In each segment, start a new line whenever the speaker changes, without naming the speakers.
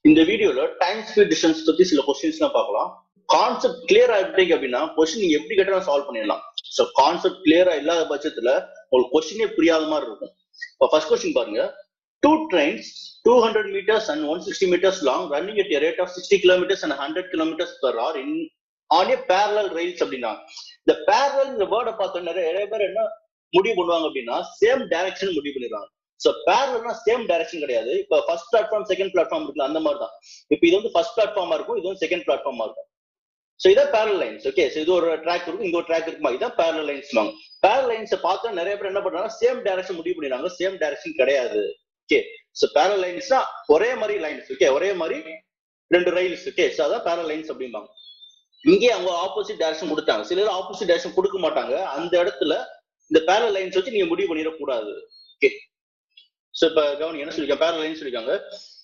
இந்த வீடியோல time speed distance பத்தி சில கொஸ்டின்ஸ் எல்லாம் பார்க்கலாம் கான்செப்ட் கிளியர் ஆகிட்டீங்க அப்படின்னா கொஸ்டின் நீங்க எப்படி கேட்டாலும் சால்வ் பண்ணிடலாம் ஸோ கான்செப்ட் கிளியரா இல்லாத பட்சத்துல உங்களுக்கு கொஸ்டினே புரியாத மாதிரி இருக்கும் இப்போ ஃபர்ஸ்ட் கொஸ்டின் பாருங்க two trains two hundred metres and one sixty metres long running at rate of sixty kilometres and hundred kilometres per hour in on a parallel rails அப்படின்னா இந்த பேரலல் இந்த வேர்டை பார்த்த நிறைய நிறைய பேர் என்ன முடிவு பண்ணுவாங்க அப்படின்னா சேம் டைரக்ஷன் முடிவு பண்ணிடுவாங்க சோ பேரலல்னா சேம் டைரக்ஷன் கிடையாது இப்ப ஃபர்ஸ்ட் பிளாட்ஃபார்ம் செகண்ட் பிளாட்ஃபார்ம் இருக்குல்ல அந்த மாதிரி தான் இப்ப இது வந்து ஃபர்ஸ்ட் பிளாட்ஃபார்மா இருக்கும் இது வந்து செகண்ட் பிளாட்ஃபார்மா இருக்கும் சோ இதான் பேரல் லைன்ஸ் ஓகே சோ இது ஒரு ட்ராக் இருக்கும் இங்க ஒரு ட்ராக் இருக்குமா இதான் பேரல் லைன்ஸ் வாங்க பேரல் லைன்ஸ் பார்த்தா நிறைய பேர் என்ன பண்றாங்க சேம் டைரக்ஷன் முடிவு பண்ணிடுறாங்க சேம் டைரக்ஷன் கிடையாது ஓகே சோ பேரல் லைன்ஸ்னா ஒரே மாதிரி லைன்ஸ் ஓகே ஒரே மாதிரி ரெண்டு ரயில்ஸ் ஓகே சோ அதான் பேரல் லைன்ஸ் அப்படிம்பாங்க இங்கே அவங்க ஆப்போசிட் டைரக்ஷன் கொடுத்தாங்க சிலர் ஆப்போசிட் டைரக்ஷன் கொடுக்க மாட்டாங்க அந்த இடத்துல இந்த பேரல் லைன்ஸ் வச்சு நீங்க முடிவு பண்ணிடக்கூடாது ஓகே சோ இப்ப கவனி என்ன சொல்லிருக்காங்க பேரல் லைன் சொல்லிருக்காங்க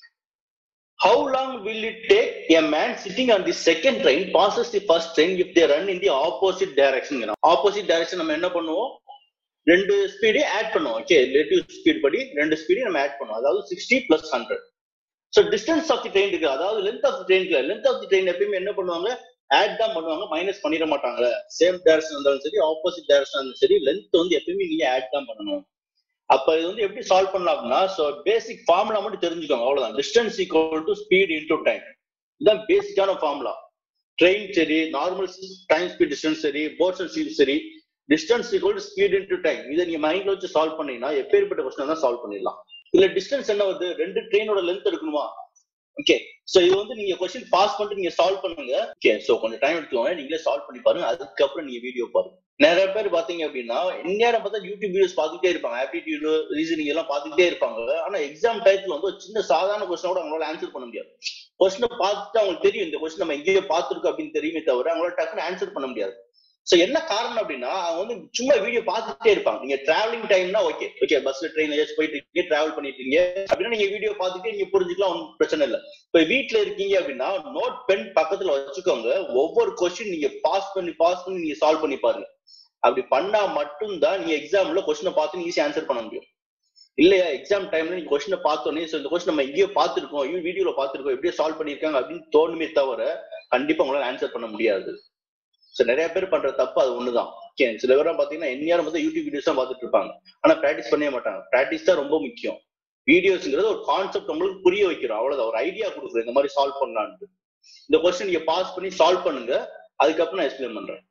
How long will it take a man sitting on the second train passes the first train if they run in the opposite direction? Opposite direction நம்ம என்ன பண்ணுவோம் ரெண்டு ஸ்பீடே ஆட் பண்ணுவோம் ஓகே ரிலேட்டிவ் ஸ்பீட் படி ரெண்டு ஸ்பீடையும் நம்ம ஆட் பண்ணுவோம் அதாவது sixty plus hundred so distance of the train இருக்கு அதாவது length of the train length of the train எப்பயுமே என்ன பண்ணுவாங்க ஆட் தான் பண்ணுவாங்க மைனஸ் பண்ணிட மாட்டாங்க சேம் டைரக்ஷன் இருந்தாலும் சரி ஆப்போசிட் டைரக்ஷன் இருந்தாலும் சரி லென்த் வந்து எப்பயுமே நீங்க ஆட் தான் பண்ணணும் அப்ப இது வந்து எப்படி சால்வ் பண்ணலாம் அப்படின்னா ஸோ பேசிக் ஃபார்முலா மட்டும் தெரிஞ்சுக்கோங்க அவ்வளவுதான் distance equal to speed into time இதுதான் பேசிக்கான ஃபார்முலா ட்ரெயின் சரி நார்மல் டைம் ஸ்பீட் டிஸ்டன்ஸ் சரி போர்ட்ஸ் அண்ட் சீல் சரி distance equal to speed into time இதை நீங்க மைண்ட்ல வச்சு சால்வ் பண்ணீங்கன்னா எப்பேற்பட்ட கொஸ்டின் தான் சால்வ் பண்ணிடலாம் இதுல டிஸ்டன்ஸ் என்ன வருது ரெண்டு ட்ரெயினோட லென்த் எடுக்கணுமா ஓகே சோ இது வந்து நீங்க கொஸ்டின் பாஸ் பண்ணிட்டு நீங்க சால்வ் பண்ணுங்க ஓகே சோ கொஞ்சம் டைம் எடுத்துக்கோங்க நீங்களே சால்வ் பண்ணி பாருங்க அதுக்கப்புறம் நீங்க வீடியோ பாருங்க நிறைய பேர் பாத்தீங்க அப்படின்னா இந்நேரம் பார்த்தா யூடியூப் வீடியோஸ் பார்த்துட்டே இருப்பாங்க ஆப்டிடியூட் ரீசனிங் எல்லாம் பார்த்துட்டே இருப்பாங்க ஆனா எக்ஸாம் டைத்துல வந்து ஒரு சின்ன சாதாரண கொஸ்டின் கூட அவங்களால ஆன்சர் பண்ண முடியாது கொஸ்டினை பார்த்துட்டு அவங்களுக்கு தெரியும் இந்த கொஸ்டின் நம்ம எங்கேயோ பார்த்துருக்கோம் அப்படின்னு தெரியுமே தவிர அவங்களால டக்குன்னு ஆன்சர் பண்ண முடியாது சோ என்ன காரணம் அப்படின்னா அவங்க வந்து சும்மா வீடியோ பார்த்துட்டே இருப்பாங்க நீங்க டிராவலிங் டைம்னா ஓகே ஓகே பஸ்ல ட்ரெயின்ல ஏதாச்சும் போயிட்டு இருக்கீங்க டிராவல் பண்ணிட்டு இருக்கீங்க அப்படின்னா நீங்க வீடியோ பார்த்துட்டு நீங்க புரிஞ்சுக்கலாம் ஒன்றும் பிரச்சனை இல்லை இப்ப வீட்டுல இருக்கீங்க அப்படின்னா நோட் பென் பக்கத்துல வச்சுக்கோங்க ஒவ்வொரு கொஸ்டின் நீங்க பாஸ் பண்ணி பாஸ் பண்ணி நீங்க சால்வ் பண்ணி பாருங்க அப்படி பண்ணா மட்டும்தான் நீங்க எக்ஸாம்ல கொஸ்டினை பார்த்து ஈஸி ஆன்சர் பண்ண முடியும் இல்லையா எக்ஸாம் டைம்ல நீங்க கொஸ்டினை பார்த்தோன்னே இந்த கொஸ்டின் நம்ம எங்கேயோ பார்த்திருக்கோம் ஐயோ வீடியோல பார்த்திருக்கோம் எப்படியோ சால்வ் பண்ணிருக்காங்க அப்படின்னு தோணுமே தவிர கண்டிப்பா உங்களால ஆன்சர் பண்ண முடியாது சோ நிறைய பேர் பண்ற தப்பு அது ஒண்ணுதான் ஓகே சில பேர் பாத்தீங்கன்னா எந்நேரம் வந்து யூடியூப் வீடியோஸ் தான் பார்த்துட்டு இருப்பாங்க ஆனா பிராக்டிஸ் பண்ணவே மாட்டாங்க பிராக்டிஸ் தான் ரொம்ப முக்கியம் வீடியோஸ்ங்கிறது ஒரு கான்செப்ட் உங்களுக்கு புரிய வைக்கிறோம் அவ்வளவுதான் ஒரு ஐடியா கொடுக்குறோம் இந்த மாதிரி சால்வ் பண்ணலான்ட்டு இந்த கொஸ்டின் நீங்க பாஸ் பண்ணி சால்வ் பண்ணுங்க அதுக்கப்புறம் நான் எக்ஸ்பிளைன் பண்றேன்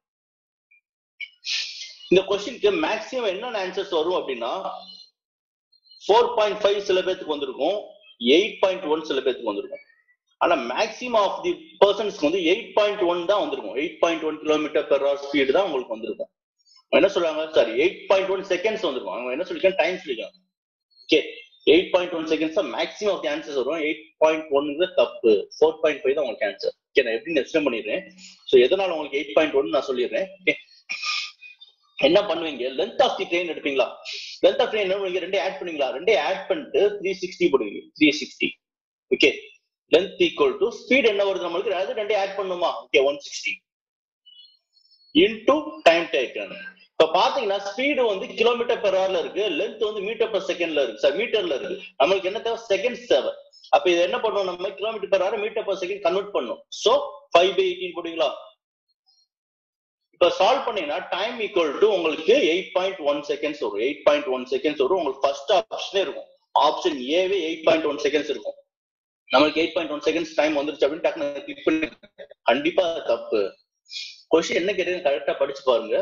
இந்த கொஸ்டினுக்கு மேக்ஸிமம் என்னென்ன ஆன்சர்ஸ் வரும் அப்படின்னா ஃபோர் பாயிண்ட் ஃபைவ் சில பேத்துக்கு வந்திருக்கும் எயிட் பாயிண்ட் ஒன் சில பேத்துக்கு வந்திருக்கும் ஆனா மேக்ஸிமம் ஆஃப் தி பர்சன்ஸ்க்கு வந்து எயிட் பாயிண்ட் ஒன் தான் வந்திருக்கும் eight point one kilometre per hour speed தான் உங்களுக்கு வந்திருக்கும் என்ன சொல்றாங்க sorry eight point one seconds வந்திருக்கும் அவங்க என்ன சொல்லிருக்காங்க டைம் சொல்லிருக்காங்க okay eight point one seconds தான் மேக்ஸிமம் ஆஃப் தி ஆன்சர்ஸ் வரும் எயிட் பாயிண்ட் ஒன்ங்கிறது தப்பு ஃபோர் பாயிண்ட் ஃபைவ் தான் உங்களுக்கு ஆன்சர் ஓகே நான் எப்படி எக்ஸ்பிளைன் பண்ணிடுறேன் ஸோ எதனால உங்களுக்கு எயிட் பாயிண்ட் ஒன் நான் சொல்லிடுறேன் ஓகே என்ன பண்ணுவீங்க லென்த் ஆஃப் தி ட்ரெயின் எடுப்பீங்களா லென்த் ஆஃப் ட்ரெயின் என்ன பண்ணுவீங்க ரெண்டே ஆட் பண்ணுவீங்களா ரெண்டே ஆட் பண்ணிட்டு த்ரீ சிக்ஸ்டி போடுவீங்க three sixty okay length equal to speed என்ன வருது நம்மளுக்கு அது ரெண்டே ஆட் பண்ணுமா okay one sixty into time taken இப்ப பாத்தீங்கன்னா ஸ்பீடு வந்து கிலோமீட்டர் பெர் ஹவர்ல இருக்கு லென்த் வந்து மீட்டர் பெர் செகண்ட்ல இருக்கு சார் மீட்டர்ல இருக்கு நம்மளுக்கு என்ன தேவை செகண்ட்ஸ் தேவை அப்ப இது என்ன பண்ணுவோம் நம்ம kilometre per hour metre per second convert பண்ணும் சோ ஃபைவ் பை எயிட்டீன் போடுவீங்களா இப்ப சால்வ் பண்ணீங்கன்னா டைம் ஈக்குவல் டு உங்களுக்கு எயிட் பாயிண்ட் ஒன் செகண்ட்ஸ் வரும் எயிட் பாயிண்ட் ஒன் செகண்ட்ஸ் வரும் உங்களுக்கு ஃபர்ஸ்ட் ஆப்ஷனே இருக்கும் ஆப்ஷன் ஏவே எயிட் பாயிண்ட் ஒன் செகண்ட்ஸ் இருக்கும் நம்மளுக்கு eight point one seconds time வந்துருச்சு அப்படின்னு டக்குனு கிளிக் பண்ணி கண்டிப்பா தப்பு கொஸ்டின் என்ன கேட்டீங்க கரெக்டா படிச்சு பாருங்க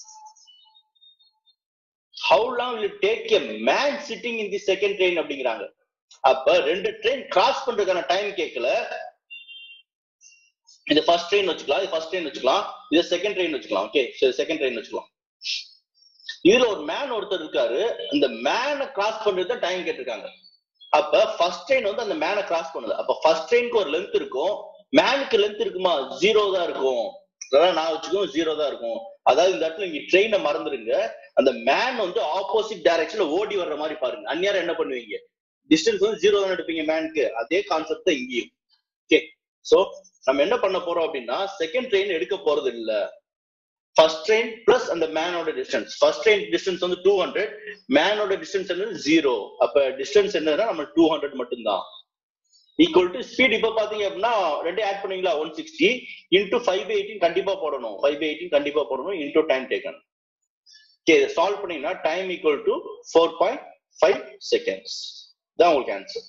how long will take a man sitting in the second train அப்படிங்கிறாங்க அப்ப ரெண்டு ட்ரெயின் கிராஸ் பண்றதுக்கான டைம் கேட்கல இது ஃபர்ஸ்ட் ட்ரெயின் வச்சுக்கலாம் இது ஃபர்ஸ்ட் ட்ரெயின் வச்சுக்கலாம் இது செகண்ட் ட்ரெயின் வச்சுக்கலாம் ஓகே செகண்ட் ட்ரெயின் வச்சுக்கலாம் இதுல ஒரு மேன் ஒருத்தர் இருக்காரு இந்த மேனை கிராஸ் பண்றது தான் டைம் கேட்டிருக்காங்க அப்ப ஃபர்ஸ்ட் ட்ரெயின் வந்து அந்த மேனை கிராஸ் பண்ணுது அப்ப ஃபர்ஸ்ட் ட்ரெயினுக்கு ஒரு லென்த் இருக்கும் மேனுக்கு லென்த் இருக்குமா ஜீரோ தான் இருக்கும் அதான் நான் வச்சுக்கோங்க ஜீரோ தான் இருக்கும் அதாவது இந்த இடத்துல நீங்க ட்ரெயினை மறந்துருங்க அந்த மேன் வந்து ஆப்போசிட் டைரக்ஷன்ல ஓடி வர்ற மாதிரி பாருங்க அந்நேரம் என்ன பண்ணுவீங்க டிஸ்டன்ஸ் வந்து ஜீரோ தான் எடுப்பீங்க மேனுக்கு அதே கான்செப்ட் தான் இங்கேயும் ஓகே சோ நம்ம என்ன பண்ண போறோம் அப்படின்னா செகண்ட் ட்ரெயின் எடுக்க போறது இல்ல ஃபர்ஸ்ட் ட்ரெயின் பிளஸ் அந்த மேனோட டிஸ்டன்ஸ் ஃபர்ஸ்ட் ட்ரெயின் டிஸ்டன்ஸ் வந்து டூ ஹண்ட்ரட் மேனோட டிஸ்டன்ஸ் என்னது ஜீரோ அப்ப டிஸ்டன்ஸ் என்னதுன்னா நம்ம டூ ஹண்ட்ரட் மட்டும்தான் ஈக்குவல் டு ஸ்பீட் இப்ப பாத்தீங்க அப்படின்னா ரெண்டு ஆட் பண்ணீங்களா one sixty into five eighteen கண்டிப்பா போடணும் ஃபைவ் எயிட்டின் கண்டிப்பா போடணும் into time taken okay solve பண்ணீங்கன்னா time equal to four point five seconds தான் உங்களுக்கு ஆன்சர்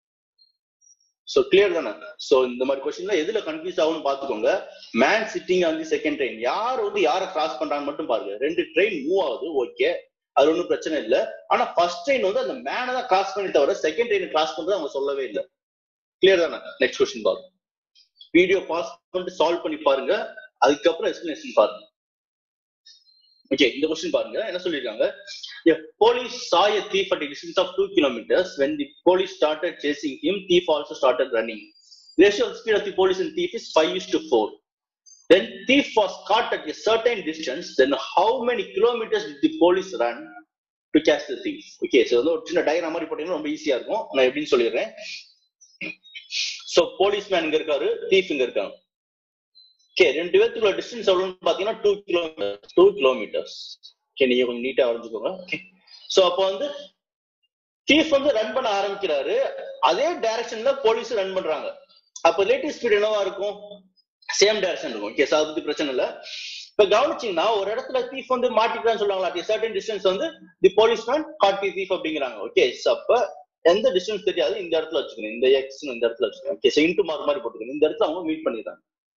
சோ கிளியர் தானே சோ இந்த மாதிரி கொஸ்டின்ல எதுல கன்ஃபியூஸ் ஆகும்னு பாத்துக்கோங்க man sitting on the second train யார் வந்து யாரை கிராஸ் பண்றான்னு மட்டும் பாருங்க ரெண்டு ட்ரெயின் மூவ் ஆகுது ஓகே அது ஒன்றும் பிரச்சனை இல்ல ஆனா ஃபர்ஸ்ட் ட்ரெயின் வந்து அந்த மேனை தான் கிராஸ் பண்ணி தவிர செகண்ட் ட்ரெயின் கிராஸ் பண்றது அவங்க சொல்லவே இல்லை கிளியர் தானே நெக்ஸ்ட் கொஸ்டின் பாருங்க வீடியோ பாஸ் பண்ணிட்டு சால்வ் பண்ணி பாருங்க அதுக்கப்புறம் எக்ஸ்பிளேஷன் பாருங்க ஓகே இந்த கொஸ்டின் பாருங்க என்ன சொல்லிருக்காங்க A police saw a thief at a distance of two kilometers. When the police started chasing him, thief also started running. Ratio of speed of the police and thief is five is to four. Then thief was caught at a certain distance. Then how many kilometers did the police run to catch the thief? Okay, so வந்து ஒரு சின்ன diagram மாதிரி போட்டீங்கன்னா ரொம்ப ஈஸியா இருக்கும் நான் எப்படின்னு சொல்லிடுறேன் சோ போலீஸ் மேன் இங்க இருக்காரு தீஃப் இங்க இருக்காங்க ஓகே ரெண்டு பேர்த்துக்குள்ள டிஸ்டன்ஸ் எவ்வளவுன்னு பாத்தீங்கன்னா two kilometre two kilometres okay நீங்க கொஞ்சம் நீட்டா வரைஞ்சுக்கோங்க சோ அப்போ வந்து தீஃப் வந்து ரன் பண்ண ஆரம்பிக்கிறாரு அதே டைரக்ஷன்ல போலீஸ் ரன் பண்றாங்க அப்ப ரிலேட்டிவ் ஸ்பீட் என்னவா இருக்கும் சேம் டைரக்ஷன் இருக்கும் ஓகே சார் பத்தி பிரச்சனை இல்ல இப்ப கவனிச்சீங்கன்னா ஒரு இடத்துல தீஃப் வந்து மாட்டிக்கிறான்னு சொல்லுவாங்களா அட் சர்டன் டிஸ்டன்ஸ் வந்து the police man caught the thief அப்படிங்கிறாங்க ஓகே அப்ப எந்த டிஸ்டன்ஸ் தெரியாது இந்த இடத்துல வச்சுக்கணும் இந்த எக்ஸ் இந்த இடத்துல வச்சுக்கணும் ஓகே இன்ட்டு மார்க் மாதிரி போட்டுக்கணும் இந்த இடத்துல அவங்க மீட் பண்ணிடுறாங்க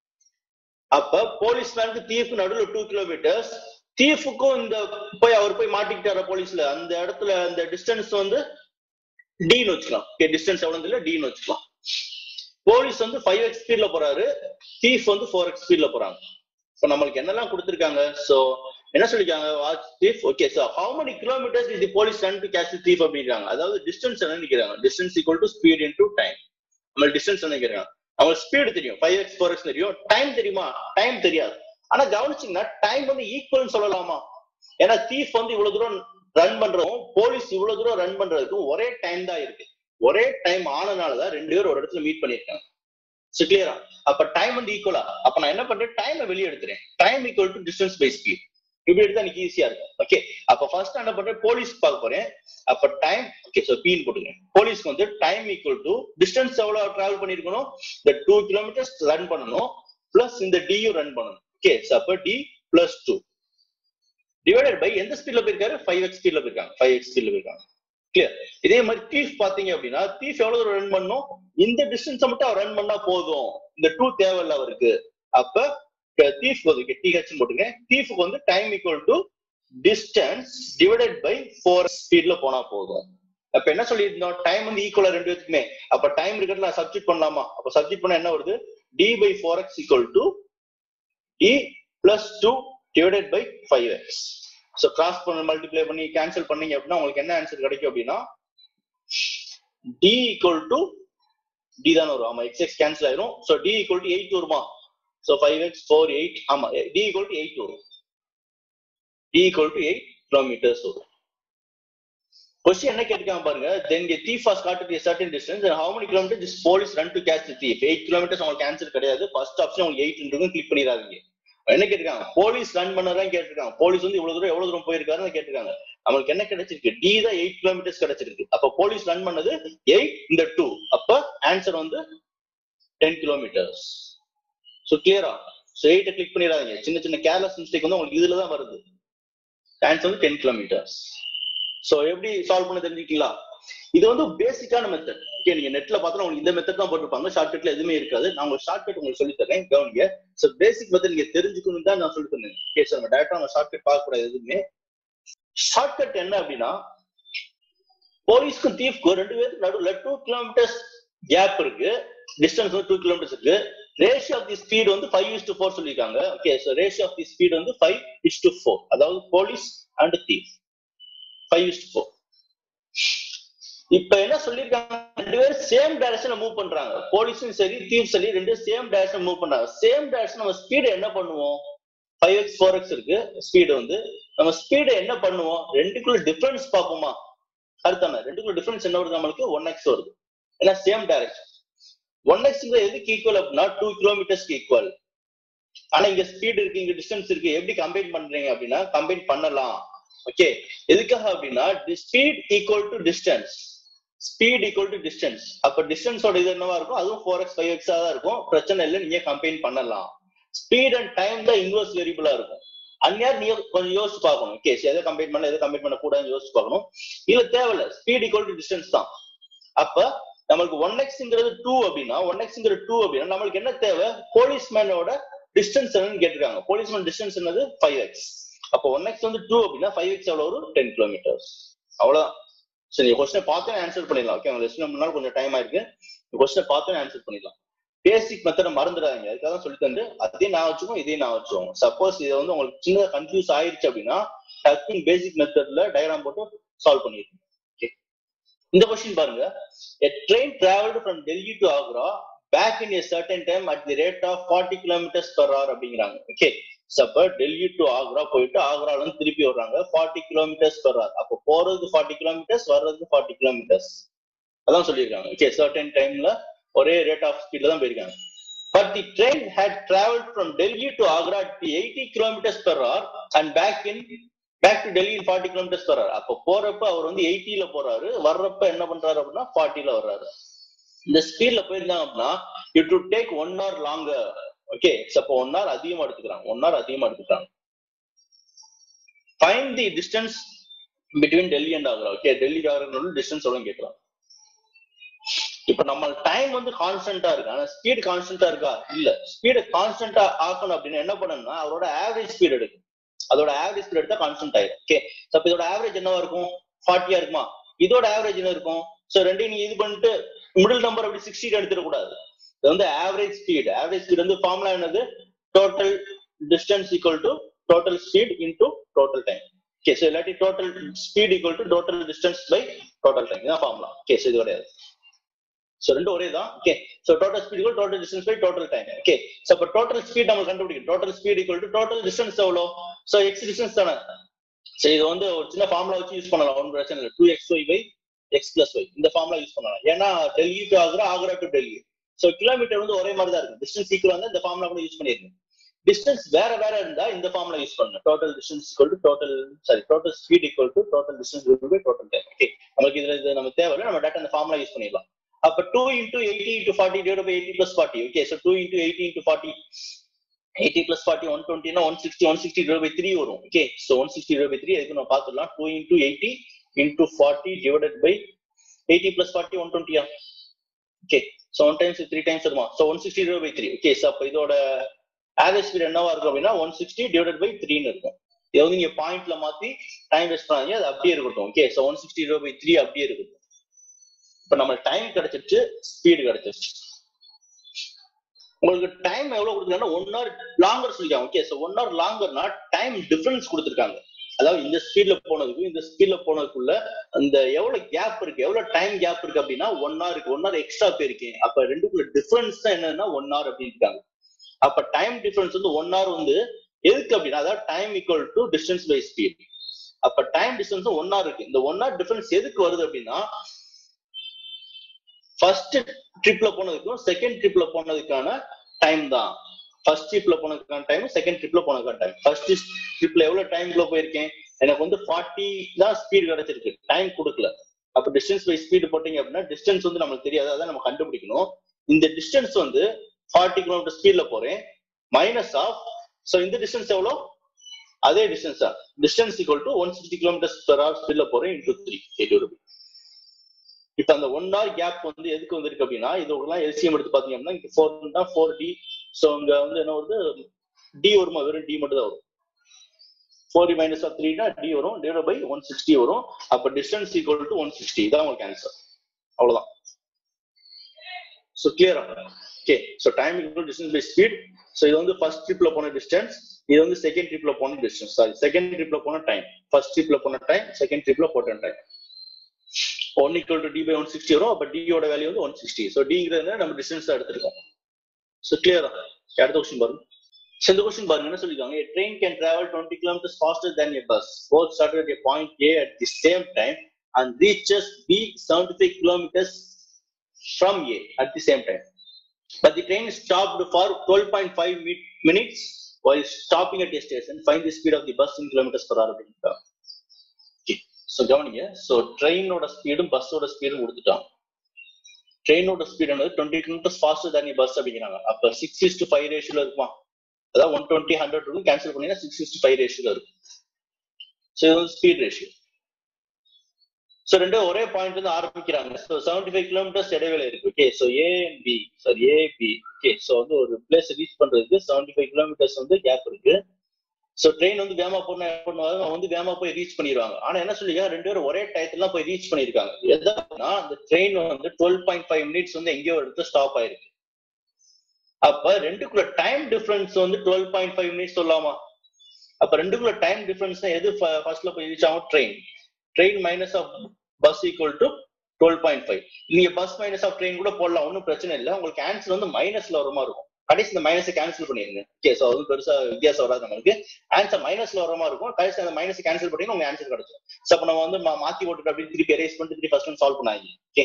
அப்ப போலீஸ் மேனுக்கு தீஃப் நடுவில் டூ கிலோமீட்டர்ஸ் தீஃபுக்கும் இந்த போய் அவர் போய் மாட்டிக்கிட்டார போலீஸ்ல அந்த இடத்துல அந்த டிஸ்டன்ஸ் வந்து டின்னு வச்சுக்கலாம் ஓகே டிஸ்டன்ஸ் எவ்வளவு இல்ல டின்னு வச்சுக்கலாம் போலீஸ் வந்து ஃபைவ் எக்ஸ் ஸ்பீட்ல போறாரு தீஃப் வந்து ஃபோர் எக்ஸ் ஸ்பீட்ல போறாங்க இப்போ நம்மளுக்கு என்னெல்லாம் கொடுத்துருக்காங்க சோ என்ன சொல்லிருக்காங்க watch thief okay sir how many kilometres is the police run to catch thief அப்படிங்கிறாங்க அதாவது டிஸ்டன்ஸ் என்ன நினைக்கிறாங்க distance equal to speed into time நம்ம டிஸ்டன்ஸ் நினைக்கிறாங்க அவங்க ஸ்பீடு தெரியும் ஃபைவ் எக்ஸ் ஃபோர் எக்ஸ் தெரியும் டைம் தெரியுமா டைம் தெரியாது ஆனா கவனிச்சீங்கன்னா டைம் வந்து ஈக்குவல் சொல்லலாமா ஏன்னா தீஃப் வந்து இவ்வளவு தூரம் ரன் பண்றதும் போலீஸ் இவ்வளவு தூரம் ரன் பண்றதுக்கும் ஒரே டைம் தான் இருக்கு ஒரே டைம் ஆனனாலதான் ரெண்டு பேரும் ஒரு இடத்துல மீட் பண்ணிருக்காங்க கிளியரா அப்ப டைம் வந்து ஈக்குவலா அப்ப நான் என்ன பண்றேன் டைமை வெளியே எடுத்துறேன் time equal to distance by speed இப்படி எடுத்தா எனக்கு ஈஸியா இருக்கும் ஓகே அப்ப ஃபர்ஸ்ட் என்ன பண்றேன் போலீஸ் பார்க்க போறேன் அப்ப டைம் ஓகே சோ பீன் போட்டுக்கிறேன் போலீஸ்க்கு வந்து டைம் ஈக்குவல் டு டிஸ்டன்ஸ் எவ்வளவு டிராவல் பண்ணிருக்கணும் இந்த டூ கிலோமீட்டர்ஸ் ரன் பண்ணணும் பிளஸ் இந்த டியூ ரன் பண்ணணும் ஓகே அப்ப T plus two divided by எந்த ஸ்பீட்ல போயிருக்காரு ஃபைவ் எக்ஸ் ஸ்பீட்ல போயிருக்காங்க ஃபைவ் எக்ஸ் ஸ்பீட்ல போயிருக்காங்க கிளியர் இதே மாதிரி தீஃப் பாத்தீங்க அப்படின்னா தீஃப் எவ்வளவு தூரம் ரன் பண்ணும் இந்த டிஸ்டன்ஸ் மட்டும் அவர் ரன் பண்ணா போதும் இந்த டூ தேவையில்ல அவருக்கு அப்ப தீஃப் வந்து டிஹெச் போட்டுங்க தீஃபுக்கு வந்து time equal to distance divided by four ஸ்பீட்ல போனா போதும் அப்ப என்ன சொல்லியிருந்தோம் டைம் வந்து ஈக்குவலா ரெண்டு பேத்துக்குமே அப்ப டைம் இருக்கிறதுல சப்ஜெக்ட் பண்ணலாமா அப்ப சப்ஜெக்ட் பண்ணா என்ன வருது d by four x equal to d plus two divided by five x so cross பண்ண மல்டிப்ளை பண்ணி கேன்சல் பண்ணீங்க அப்படின்னா உங்களுக்கு என்ன ஆன்சர் கிடைக்கும் அப்படின்னா டி ஈக்குவல் டு டி தான் வரும் ஆமா எக்ஸ் எக்ஸ் கேன்சல் ஆயிரும் so d equal to eight வருமா so five X four eight ஆமா டி ஈக்குவல் டு எயிட் வரும் d equal to eight kilometers வரும் கொஸ்டின் என்ன கேட்டிருக்காங்க பாருங்க then a thief was caught at a certain distance and how many kilometers this police run to catch the thief 8 kilometers உங்களுக்கு answer கிடையாது first option உங்களுக்கு 8 இருக்கும் click பண்ணிடாதீங்க என்ன கேட்டிருக்காங்க போலீஸ் ரன் பண்ணதான் கேட்டிருக்காங்க போலீஸ் வந்து இவ்வளவு தூரம் எவ்வளவு தூரம் போயிருக்காருன்னு கேட்டிருக்காங்க நம்மளுக்கு என்ன கிடைச்சிருக்கு டி தான் எயிட் கிலோமீட்டர்ஸ் கிடைச்சிருக்கு அப்ப போலீஸ் ரன் பண்ணது எயிட் இந்த டூ அப்ப ஆன்சர் வந்து டென் கிலோமீட்டர்ஸ் ஸோ கிளியரா ஸோ எயிட்ட கிளிக் பண்ணிடாதீங்க சின்ன சின்ன கேர்லெஸ் மிஸ்டேக் வந்து உங்களுக்கு இதுல தான் வருது ஆன்சர் வந்து டென் கிலோமீட்டர்ஸ் ஸோ எப்படி சால்வ் பண்ண தெரிஞ்சுக்கலாம் இது வந்து பேசிக்கான மெத்தட் ஓகே நீங்க நெட்ல பார்த்தா உங்களுக்கு இந்த மெத்தட் தான் போட்டிருப்பாங்க ஷார்ட்கட்ல எதுவுமே இருக்காது நான் உங்களுக்கு ஷார்ட்கட் உங்களுக்கு சொல்லி தரேன் கவனிங்க ஸோ பேசிக் மெத்தட் நீங்க தெரிஞ்சுக்கணும் தான் நான் சொல்லி தந்தேன் ஓகே சார் நம்ம டேரக்டா நம்ம ஷார்ட்கட் பார்க்க கூடாது எதுவுமே ஷார்ட்கட் என்ன அப்படின்னா போலீஸ்க்கும் தீஃப்க்கும் ரெண்டு பேருக்கு நடுவுல டூ கிலோமீட்டர்ஸ் கேப் இருக்கு டிஸ்டன்ஸ் வந்து டூ கிலோமீட்டர்ஸ் இருக்கு ரேஷியோ ஆஃப் தி ஸ்பீட் வந்து ஃபைவ் இஸ் டு ஃபோர் சொல்லியிருக்காங்க okay so ratio of the speed வந்து ஃபைவ் இஸ் டு ஃபோர் அதாவது police and thief five is to four இப்ப என்ன சொல்லிருக்காங்க ரெண்டு பேரும் சேம் டைரக்ஷன்ல மூவ் பண்றாங்க போலீஸும் சரி தீவ் சரி ரெண்டு சேம் டைரக்ஷன் மூவ் பண்றாங்க சேம் டைரக்ஷன் நம்ம ஸ்பீடு என்ன பண்ணுவோம் ஃபைவ் எக்ஸ் ஃபோர் எக்ஸ் இருக்கு ஸ்பீடு வந்து நம்ம ஸ்பீடு என்ன பண்ணுவோம் ரெண்டுக்குள்ள டிஃபரன்ஸ் பார்ப்போமா அடுத்தான ரெண்டுக்குள்ள டிஃபரன்ஸ் என்ன வருது நம்மளுக்கு ஒன் எக்ஸ் வருது ஏன்னா சேம் டைரக்ஷன் ஒன் எக்ஸ் எதுக்கு ஈக்குவல் அப்படின்னா டூ கிலோமீட்டர்ஸ்க்கு ஈக்குவல் ஆனா இங்க ஸ்பீடு இருக்கு இங்க டிஸ்டன்ஸ் இருக்கு எப்படி கம்பைன் பண்றீங்க அப்படின்னா கம்பைன் பண்ணலாம் ஓகே எதுக்காக அப்படின்னா speed equal to distance speed equal to distance அப்ப டிஸ்டன்ஸோட இது என்னவா இருக்கும் அதுவும் ஃபோர் எக்ஸ் ஃபைவ் எக்ஸா தான் இருக்கும் பிரச்சனை இல்லை நீங்க கம்பைன் பண்ணலாம் ஸ்பீட் அண்ட் டைம் தான் இன்வர்ஸ் வேரியபிளா இருக்கும் அந்நேரம் நீங்க கொஞ்சம் யோசிச்சு பார்க்கணும் கேஸ் எதை கம்பைன் பண்ண எதை கம்பைன் பண்ண கூடாதுன்னு யோசிச்சு பார்க்கணும் இல்ல தேவையில்ல ஸ்பீட் ஈக்குவல் டு டிஸ்டன்ஸ் தான் அப்ப நம்மளுக்கு ஒன் எக்ஸ்ங்கிறது டூ அப்படின்னா ஒன் எக்ஸ்ங்கிறது டூ அப்படின்னா நம்மளுக்கு என்ன தேவை போலீஸ்மேனோட டிஸ்டன்ஸ் என்னன்னு கேட்டிருக்காங்க போலீஸ்மேன் டிஸ்டன்ஸ் என்னது ஃபைவ் எக்ஸ் அப்போ ஒன் எக்ஸ் வந்து டூ அப்படின்னா ஃபைவ் எக்ஸ் எவ்வளவு வரும் டென் கிலோமீட்டர்ஸ் அவ்வளவுதான் சரி கொஸ்டின் பார்த்து ஆன்சர் பண்ணிடலாம் ஓகே உங்களுக்கு லெசன் முன்னாள் கொஞ்சம் டைம் ஆயிருக்கு கொஸ்டின் பார்த்து ஆன்சர் பண்ணிடலாம் பேசிக் மெத்தட மறந்துடாதீங்க அதுக்காக தான் சொல்லி தந்து அதையும் நான் வச்சுக்கோங்க இதையும் நான் வச்சுக்கோங்க சப்போஸ் இதை வந்து உங்களுக்கு சின்னதா கன்ஃபியூஸ் ஆயிருச்சு அப்படின்னா டக்குன்னு பேசிக் மெத்தட்ல டயக்ராம் போட்டு சால்வ் பண்ணிருக்கோம் ஓகே இந்த கொஸ்டின் பாருங்க a train traveled from delhi to agra back in a certain time at the rate of 40 kilometers per hour அப்படிங்கிறாங்க ஓகே அப்ப டெல்லி டு ஆக்ரா போயிட்டு ஆக்ரால இருந்து திருப்பி வர்றாங்க ஃபார்ட்டி கிலோமீட்டர்ஸ் பெர் ஹவர் அப்போ போறதுக்கு ஃபார்ட்டி கிலோமீட்டர்ஸ் வர்றதுக்கு ஃபார்ட்டி கிலோமீட்டர்ஸ் அதான் சொல்லியிருக்காங்க ஓகே சர்டன் டைம்ல ஒரே ரேட் ஆஃப் ஸ்பீட்ல தான் போயிருக்காங்க but the train had travelled from Delhi to Agra at eighty kilometers per hour and back in back to Delhi forty kilometers per hour அப்போ போறப்ப அவர் வந்து எயிட்டில போறாரு வர்றப்ப என்ன பண்றாரு அப்படின்னா ஃபார்ட்டில வர்றாரு இந்த ஸ்பீட்ல போயிருந்தாங்க அப்படின்னா it to take one hour longer okay அப்போ ஒன் ஹவர் அதிகமா எடுத்துக்கிறாங்க ஒன் ஹவர் அதிகமா எடுத்துக்கிறாங்க fine the distance between Delhi and Agra okay Delhi Agra distance எவ்வளவு கேட்கலாம் இப்ப நம்ம டைம் வந்து கான்ஸ்டன்டா இருக்கு ஆனா ஸ்பீடு கான்ஸ்டன்டா இருக்கா இல்ல ஸ்பீடு கான்ஸ்டன்டா ஆக்கணும் அப்படின்னு என்ன பண்ணணும்னா அவரோட ஆவரேஜ் ஸ்பீட் எடுக்கும் அதோட ஆவரேஜ் ஸ்பீட் எடுத்தா கான்ஸ்டன்ட் ஆயிடும் ஓகே அப்ப இதோட ஆவரேஜ் என்னவா இருக்கும் ஃபார்ட்டியா இருக்குமா இதோட ஆவரேஜ் என்ன இருக்கும் சோ ரெண்டையும் நீ இது பண்ணிட்டு மிடில் நம்பர் அப்படி சிக்ஸ்டி எடுத்துடக்கூடாது இது வந்து ஆவரேஜ் ஸ்பீட் ஆவரேஜ் ஸ்பீட் வந்து ஃபார்முலா என்னது total distance equal to total speed into total time okay so இல்லாட்டி total speed equal to total distance by total time இதான் ஃபார்முலா ஓகே ஸோ இது கிடையாது ஸோ ரெண்டு ஒரே தான் okay so total speed equal total distance by total time okay so இப்போ total speed நம்ம கண்டுபிடிக்கணும் total speed equal to total distance எவ்வளோ ஸோ எக்ஸ் டிஸ்டன்ஸ் தானே சரி இது வந்து ஒரு சின்ன ஃபார்முலா வச்சு யூஸ் பண்ணலாம் ஒன்றும் பிரச்சனை இல்லை two x y by x plus y இந்த ஃபார்முலா யூஸ் பண்ணலாம் ஏன்னா Delhi to Agra Agra to Delhi so kilometer வந்து ஒரே மாதிரி தான் இருக்கும் டிஸ்டன்ஸ் ஈக்குவல் வந்து இந்த ஃபார்முலா கூட யூஸ் பண்ணிருக்கேன் டிஸ்டன்ஸ் வேற வேற இருந்தா இந்த ஃபார்முலா யூஸ் பண்ணணும் total distance equal to total sorry total speed equal to total distance equal to total time okay நமக்கு இதுல இது நம்ம தேவையில்லை நம்ம டேட்டா அந்த ஃபார்முலா யூஸ் பண்ணிடலாம் அப்ப two into eighty into forty divide by eighty plus forty okay so two into eighty into forty eighty plus forty one டுவெண்ட்டினா one sixty one sixty divide by three வரும் okay so one sixty divide by three அதுக்கு நம்ம பார்த்துடலாம் two into eighty into forty divided by eighty plus forty one டுவெண்ட்டியா okay so one times three times வருமா so one sixty divide by three okay so அப்போ இதோட average speed என்னவா இருக்கும் அப்படின்னா ஒன் சிக்ஸ்டி டிவைட் பை த்ரீன்னு இருக்கும் இதை வந்து நீங்க பாயிண்ட்ல மாத்தி டைம் வேஸ்ட் பண்ணாதீங்க அது அப்படியே இருக்கட்டும் okay so one sixty divide by three அப்படியே இருக்கட்டும் இப்ப நம்ம டைம் கிடைச்சிருச்சு ஸ்பீடு கிடைச்சிருச்சு உங்களுக்கு டைம் எவ்வளவு கொடுத்துருக்காங்கன்னா ஒன் ஹவர் லாங்கர் சொல்லிருக்காங்க ஓகே ஸோ ஒன் ஹவர் லாங்கர்னா டைம் டிஃபரன்ஸ் கொடுத்துருக்காங்க அதாவது இந்த ஸ்பீட்ல போனதுக்கும் இந்த ஸ்பீட்ல போனதுக்குள்ள அந்த எவ்வளவு கேப் இருக்கு எவ்வளவு டைம் கேப் இருக்கு அப்படின்னா ஒன் ஹவர் இருக்கு ஒன் ஹவர் எக்ஸ்ட்ரா போயிருக்கேன் அப்ப ரெண்டுக்குள்ள டிஃபரன்ஸ் தான் என்னன்னா ஒன் ஹவர் அப்படின்னு இருக்காங்க அப்ப டைம் டிஃபரன்ஸ் வந்து ஒன் ஹவர் வந்து எதுக்கு அப்படின்னா அதாவது time equal to distance by speed அப்ப டைம் டிஸ்டன்ஸ் ஒன் ஹவர் இருக்கு இந்த ஒன் ஹவர் டிஃபரன்ஸ் எதுக்கு வருது அப்படின்னா ஃபர்ஸ்ட் ட்ரிப்ல போனதுக்கும் செகண்ட் ட்ரிப்ல போனதுக்கான டைம் தான் ஃபர்ஸ்ட் ட்ரிப்ல போனதுக்கான டைம் செகண்ட் ட்ரிப்ல போனதுக்கான டைம் ஃபர்ஸ்ட் ட்ரிப்ல எவ்வளவு டைம்ல போயிருக்கேன் எனக்கு வந்து ஃபார்ட்டி தான் ஸ்பீட் கிடைச்சிருக்கு டைம் கொடுக்கல அப்ப டிஸ்டன்ஸ் பை ஸ்பீடு போட்டீங்க அப்படின்னா டிஸ்டன்ஸ் வந்து நமக்கு தெரியாது அதான் நம்ம கண்டுபிடிக்கணும் இந்த டிஸ்டன்ஸ் வந்து ஃபார்ட்டி கிலோமீட்டர் ஸ்பீட்ல போறேன் மைனஸ் ஆஃப் ஸோ இந்த டிஸ்டன்ஸ் எவ்வளோ அதே டிஸ்டன்ஸ் தான் distance equal to one sixty kilometers per hour ஸ்பீட்ல போறேன் இன்டூ த்ரீ எயிட்டி ருபி இப்ப அந்த ஒன் ஹவர் கேப் வந்து எதுக்கு வந்திருக்கு அப்படின்னா இதோடலாம் எல்சிஎம் எடுத்து பாத்தீங்க அப்படின்னா இங்க ஃபோர் தான் ஃபோர் டி ஸோ இங்க வந்து என்ன வருது டி வருமா வெறும் டி மட்டும் தான் வரும் ஃபோர் டி மைனஸ் ஆஃப் த்ரீனா டி வரும் டிவைட் பை ஒன் சிக்ஸ்டி வரும் அப்ப distance equal to one sixty இதான் உங்களுக்கு ஆன்சர் அவ்வளவுதான் ஸோ கிளியரா okay so time equal distance by speed so இது வந்து ஃபர்ஸ்ட் ட்ரிப்ல போன டிஸ்டன்ஸ் இது வந்து செகண்ட் ட்ரிப்ல போன டிஸ்டன்ஸ் சாரி செகண்ட் ட்ரிப்ல போன டைம் ஃபர்ஸ்ட் ட்ரிப்ல போன டைம் செகண்ட் ட்ரிப்ல போட்ட time one equal to d by one sixty வரும் அப்ப டியோட வேல்யூ வந்து ஒன் சிக்ஸ்டி ஸோ டிங்கிறது நம்ம டிஸ்டன்ஸ் தான் எடுத்திருக்கோம் ஸோ கிளியரா அடுத்த கொஸ்டின் பாருங்க So, இந்த கொஸ்டின் பாருங்க என்ன சொல்லிருக்காங்க a train can travel 20 kilometers faster than a bus both started at a point a at the same time and reaches b 75 kilometers from a at the same time but the train stopped for 12.5 mi- minutes while stopping at a station find the speed of the bus in kilometers per hour அப்படின்னுட்டாங்க. Okay. So கவனிங்க so ட்ரெயினோட ஸ்பீடும் பஸ்ஸோட ஸ்பீடும் கொடுத்துட்டான் ட்ரெயினோட speed என்னது twenty kilometers faster தனி பஸ் அப்படிங்கிறாங்க அப்ப சிக்ஸ் இஸ் டு ஃபைவ் ரேஷியோல இருக்குமா அதாவது ஒன் டுவெண்ட்டி ஹண்ட்ரட் இருக்கும் கேன்சல் பண்ணீங்கன்னா சிக்ஸ் இஸ் டு ஃபைவ் ரேஷியோல இருக்கும் ஸோ இது வந்து ஸ்பீட் ரேஷியோ ஸோ ரெண்டு ஒரே பாயிண்ட் வந்து ஆரம்பிக்கிறாங்க ஸோ செவன்டி ஃபைவ் கிலோமீட்டர்ஸ் இடைவேளை இருக்கு okay so A and B sorry A B okay so வந்து ஒரு பிளேஸ் ரீச் பண்றதுக்கு செவன்டி ஃபைவ் கிலோமீட்டர்ஸ் வந்து கேப் இருக்கு ஸோ ட்ரெயின் வந்து வேமா போனா என்ன பண்ணுவாங்க அவங்க வந்து வேமா போய் ரீச் பண்ணிடுவாங்க ஆனா என்ன சொல்லிங்க ரெண்டு பேரும் ஒரே டயத்துல போய் ரீச் பண்ணிருக்காங்க எதாவதுனா அந்த ட்ரெயின் வந்து டுவெல் பாயிண்ட் ஃபைவ் மினிட்ஸ் வந்து எங்கேயோ எடுத்து ஸ்டாப் ஆயிருக்கு அப்ப ரெண்டுக்குள்ள டைம் டிஃபரன்ஸ் வந்து டுவெல் பாயிண்ட் ஃபைவ் மினிட்ஸ் சொல்லலாமா அப்ப ரெண்டுக்குள்ள டைம் டிஃபரன்ஸ் எது ஃபர்ஸ்ட்ல போய் ரீச் ஆகும் train train minus of bus equal to twelve point five நீங்க பஸ் மைனஸ் ஆஃப் ட்ரெயின் கூட போடலாம் ஒன்றும் பிரச்சனை இல்லை உங்களுக்கு ஆன்சர் வந்து மைனஸ்ல வர மாதிரி இருக்கும் கடைசி இந்த மைனஸை கேன்சல் பண்ணிருங்க ஓகே ஸோ அது பெருசா வித்தியாசம் வராது நம்மளுக்கு ஆன்சர் மைனஸ்ல வர மாதிரி இருக்கும் கடைசி அந்த மைனஸ் கேன்சல் பண்ணீங்கன்னா உங்க ஆன்சர் கிடைச்சிடும் ஸோ அப்ப நம்ம வந்து மா- மாத்தி போட்டுட்டு அப்படி திருப்பி எரேஸ் பண்ணிட்டு திருப்பி ஃபர்ஸ்ட் சால்வ் பண்ணாங்க ஓகே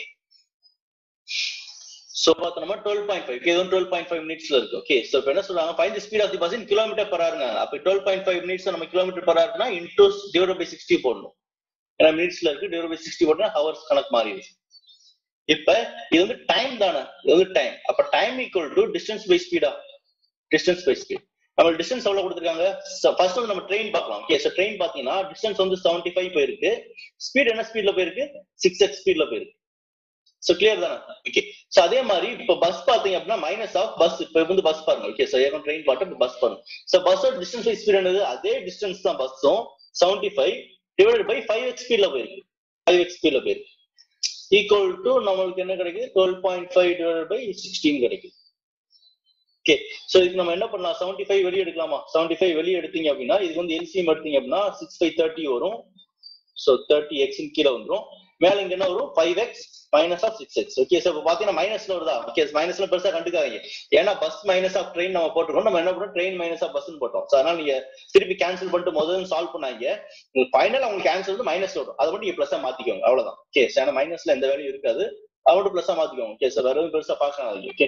சோ பார்த்தோம்னா டுவெல் பாயிண்ட் ஃபைவ் இது டுவெல் பாயிண்ட் ஃபைவ் மினிட்ஸ்ல இருக்கு ஓகே சோ இப்போ என்ன சொல்றாங்க fine the speed of the bus in kilometer per ஹவர்ங்க அப்ப டுவெல் பாயிண்ட் ஃபைவ் மினிட்ஸ் நம்ம கிலோமீட்டர் பர் ஹவர்னா இன்டூ டிவைட் பை சிக்ஸ்டி போடணும் ஏன்னா மினிட்ஸ்ல இருக்கு டிவைட் பை சிக்ஸ்டி போட்டா ஹவர்ஸ் கணக்கு மாறிடுச்சு இப்ப இது வந்து டைம் தானே இது வந்து டைம் அப்ப time equal to distance by ஸ்பீடா டிஸ்டன்ஸ் பை ஸ்பீட் நம்ம டிஸ்டன்ஸ் எவ்வளவு கொடுத்துருக்காங்க ஃபர்ஸ்ட் வந்து நம்ம ட்ரெயின் பார்க்கலாம் ஓகே ஸோ ட்ரெயின் பாத்தீங்கன்னா டிஸ்டன்ஸ் வந்து செவன்டி ஃபைவ் போயிருக்கு ஸ்பீட் என்ன ஸ்பீட்ல போயிருக்கு சிக்ஸ் எக்ஸ் ஸ்பீட்ல போயிருக்கு சோ கிளியர் தானே ஓகே சோ அதே மாதிரி இப்ப பஸ் பாத்தீங்க அப்படின்னா மைனஸ் ஆஃப் பஸ் இப்ப வந்து பஸ் பாருங்க ஓகே சோ ஏகம் ட்ரெயின் பாட்டு இப்ப பஸ் பாருங்க சோ பஸ்ஸோட டிஸ்டன்ஸ் பை ஸ்பீட் என்னது அதே டிஸ்டன்ஸ் தான் பஸ்ஸும் seventy five divided by five x ஸ்பீட்ல போயிருக்கு ஃபைவ் எக்ஸ் ஸ்பீட்ல போயிருக்கு ஈக்குவல் டு நம்மளுக்கு என்ன கிடைக்குது twelve point five divide by sixteen கிடைக்குது ஓகே சோ இதுக்கு நம்ம என்ன பண்ணலாம் செவன்டி ஃபைவ் வெளியே எடுக்கலாமா செவன்டி ஃபைவ் வெளியே எடுத்தீங்க அப்படின்னா இதுக்கு வந்து எல்சிஎம் எடுத்தீங்க அப்படின்னா சிக்ஸ் ஃபைவ் தேர்ட்டி வரும் சோ தேர்ட்டி எக்ஸ் கீழே வந்துரும் மேல இங்க என்ன வரும் five x minus of six x okay sir இப்போ பாத்தீங்கன்னா மைனஸ்ல வருதா ஓகே மைனஸ்ல பெருசா கண்டுக்காதீங்க ஏன்னா பஸ் மைனஸ் ஆஃப் ட்ரெயின் நம்ம போட்டுருக்கோம் நம்ம என்ன பண்ணோம் ட்ரெயின் மைனஸ் ஆஃப் பஸ்ன்னு போட்டோம் ஸோ அதனால நீங்க திருப்பி கேன்சல் பண்ணிட்டு முதல்ல சால்வ் பண்ணாங்க உங்களுக்கு ஃபைனல் உங்களுக்கு ஆன்சர் வந்து மைனஸ் வரும் அதை மட்டும் நீங்க பிளஸா மாத்திக்கோங்க அவ்வளவுதான் ஓகே ஏன்னா மைனஸ்ல எந்த வேலையும் இருக்காது அதை மட்டும் பிளஸா மாத்திக்கோங்க ஓகே சார் வேற எதுவும் பெருசா பார்க்கலாம் okay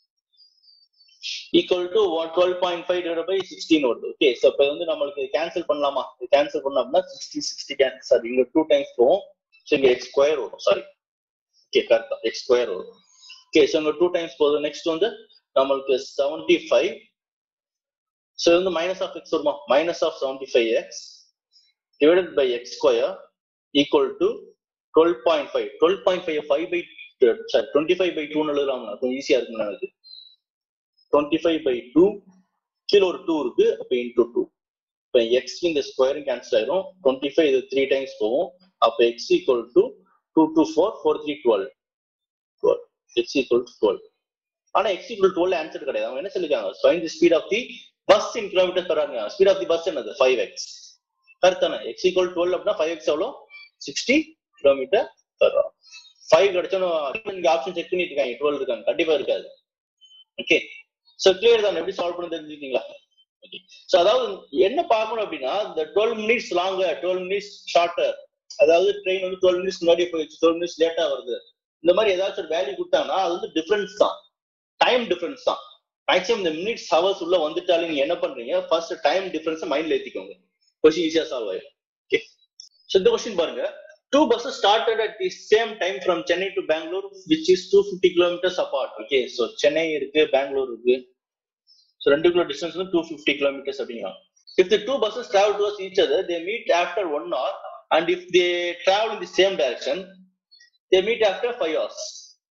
equal to one twelve point five divide by sixteen வருது ஓகே ஸோ இப்போ வந்து நம்மளுக்கு கேன்சல் பண்ணலாமா கேன்சல் பண்ணோம் அப்படின்னா சிக்ஸ்டி சிக்ஸ்டி கேன்சல் சாரி இங்க டூ டைம்ஸ் போகும் ஸோ இங்க எக்ஸ் ஸ்கொயர் வரும் சாரி ஓகே கரெக்டா எக்ஸ் ஸ்கொயர் வரும் ஓகே ஸோ இங்க டூ டைம்ஸ் போகுது நெக்ஸ்ட் வந்து நம்மளுக்கு செவன்டி ஃபைவ் ஸோ இது வந்து மைனஸ் ஆஃப் எக்ஸ் வருமா minus of seventy five x divided by X square equal to twelve point five twelve point five five by sorry twenty five by டூன்னு எழுதலாம்னா கொஞ்சம் ஈஸியா இருக்கும் எனக்கு டுவெண்ட்டி ஃபைவ் பை டூ கீழே ஒரு டூ இருக்கு அப்ப இன்டூ டூ இப்போ எக்ஸ் இந்த ஸ்கொயரும் கேன்சல் ஆயிரும் டுவெண்ட்டி ஃபைவ் இது த்ரீ டைம்ஸ் போகும் அப்ப x equal to two two four four three twelve twelve x equal to twelve ஆனா எக்ஸ் ஈக்குவல் டுவெல் ஆன்சர் கிடையாது அவங்க என்ன சொல்லிருக்காங்க find the speed of the bus in kilometre தராங்க ஸ்பீட் ஆஃப் தி பஸ் என்னது five x கரெக்டான x equal twelve அப்படின்னா five x எவ்வளோ சிக்ஸ்டி கிலோமீட்டர் தர்றோம் ஃபைவ் கிடைச்சோன்னு இங்க ஆப்ஷன் செக் பண்ணிட்டு இருக்காங்க டுவெல் இருக்காங்க கண்டிப்பா இருக்காது ஓகே சோ கிளியர் தான் எப்படி சால்வ் பண்ணி தெரிஞ்சுக்கிங்களா ஓகே சோ அதாவது என்ன பார்க்கணும் அப்படின்னா இந்த twelve minutes longer twelve minutes shorter அதாவது ட்ரெயின் வந்து டுவெல் மினிட்ஸ் முன்னாடி போயிடுச்சு டுவெல் மினிட்ஸ் லேட்டா வருது இந்த மாதிரி ஏதாச்சும் ஒரு வேல்யூ கொடுத்தாங்கன்னா அது வந்து டிஃபரன்ஸ் தான் டைம் டிஃபரன்ஸ் தான் மேக்ஸிமம் இந்த மினிட்ஸ் ஹவர்ஸ் உள்ள வந்துட்டாலே நீங்க என்ன பண்றீங்க ஃபர்ஸ்ட் டைம் டிஃபரன்ஸ் மைண்ட்ல ஏத்திக்கோங்க கொஸ்டின் ஈஸியா சால்வ் ஆயிடும் ஓகே ஸோ இந்த கொஸ்டின் பாருங்க two buses started at the same time from Chennai to Bangalore, which is 250 kilometers apart. Okay, so Chennai இருக்கு பெங்களூர் இருக்கு ஸோ ரெண்டுக்குள்ள டிஸ்டன்ஸ் வந்து டூ ஃபிஃப்டி கிலோமீட்டர்ஸ் அப்படிங்கிறாங்க if the two buses travel towards each other they meet after one hour and if they travel in the same direction they meet after five hours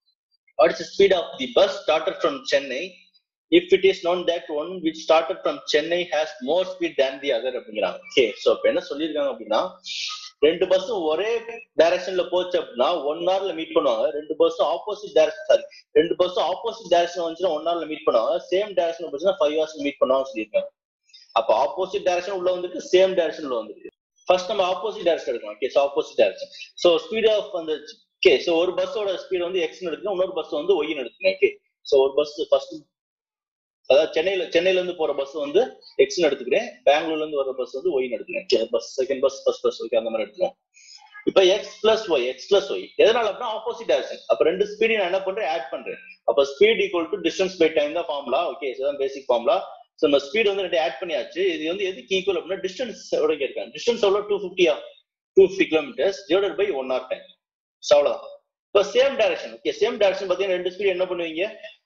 what is the speed of the bus started from Chennai if it is known that one which started from Chennai has more speed than the other அப்படிங்கிறாங்க okay so இப்போ என்ன சொல்லியிருக்காங்க அப்படின்னா ரெண்டு பஸ்ஸும் ஒரே டைரக்ஷன்ல போச்சு அப்படின்னா ஒன் ஹவர்ல மீட் பண்ணுவாங்க ரெண்டு பஸ்ஸும் ஆப்போசிட் டைரக்ஷன் சாரி ரெண்டு பஸ்ஸும் ஆப்போசிட் டைரக்ஷன் வந்துச்சுன்னா ஒன் ஹவர்ல மீட் பண்ணுவாங்க சேம் டைரக்ஷன் போச்சுன்னா ஃபைவ் ஹவர்ஸ் மீட் பண்ணுவாங்க சொல்லியிருக்காங்க அப்ப ஆப்போசிட் டைரக்ஷன் உள்ள வந்துருக்கு சேம் டைரக்ஷன்ல வந்துருக்கு ஃபர்ஸ்ட் நம்ம ஆப்போசிட் டைரக்ஷன் எடுக்கலாம் okay opposite direction so speed of அந்த ஓகே ஸோ ஒரு பஸ்ஸோட ஸ்பீட் வந்து எக்ஸ்னு எடுத்துங்க இன்னொரு பஸ் வந்து ஒய்னு எடுத்துங்க ஓகே ஸோ ஒரு பஸ் ஃபர்ஸ்ட் அதாவது சென்னையில சென்னையில இருந்து போற பஸ் வந்து எக்ஸ்னு எடுத்துக்கிறேன் பெங்களூர்ல இருந்து வர பஸ் வந்து ஒய்னு எடுத்துக்கிறேன் bus second bus first bus okay அந்த மாதிரி எடுத்துக்கோம் இப்ப x plus y x plus y எதனால அப்படின்னா ஆப்போசிட் டைரக்ஷன் அப்ப ரெண்டு ஸ்பீடு நான் என்ன பண்றேன் ஆட் பண்றேன் அப்ப speed equal to distance by time தான் ஃபார்முலா ஓகே இதுதான் பேசிக் ஃபார்முலா ஸோ நம்ம ஸ்பீட் வந்து ரெண்டு ஆட் பண்ணியாச்சு இது வந்து எதுக்கு ஈக்குவல் அப்படின்னா டிஸ்டன்ஸ் எவ்வளோ கேட்காங்க டிஸ்டன்ஸ் எவ்வளோ டூ ஃபிஃப்டியா two fifty kilometres divided by one hour time so அவ்வளவுதான் இப்போ same direction okay same direction பார்த்தீங்கன்னா ரெண்டு ஸ்பீட் என்ன பண்ணுவீங்க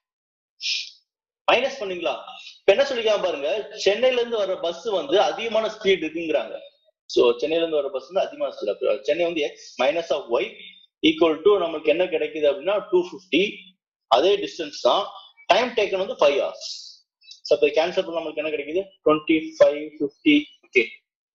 மைனஸ் பண்ணுவீங்களா இப்ப என்ன சொல்லிக்காம பாருங்க சென்னையில இருந்து வர பஸ் வந்து அதிகமான ஸ்பீட் இருக்குங்கிறாங்க சோ சென்னையில இருந்து வர பஸ் வந்து அதிகமான ஸ்பீட் சென்னை வந்து x minus of y equal to நமக்கு என்ன கிடைக்குது அப்படின்னா டூ ஃபிஃப்டி அதே டிஸ்டன்ஸ் தான் டைம் டேக்கன் வந்து ஃபைவ் ஹவர்ஸ் ஸோ இப்போ கேன்சல் பண்ண நமக்கு என்ன கிடைக்குது twenty five fifty okay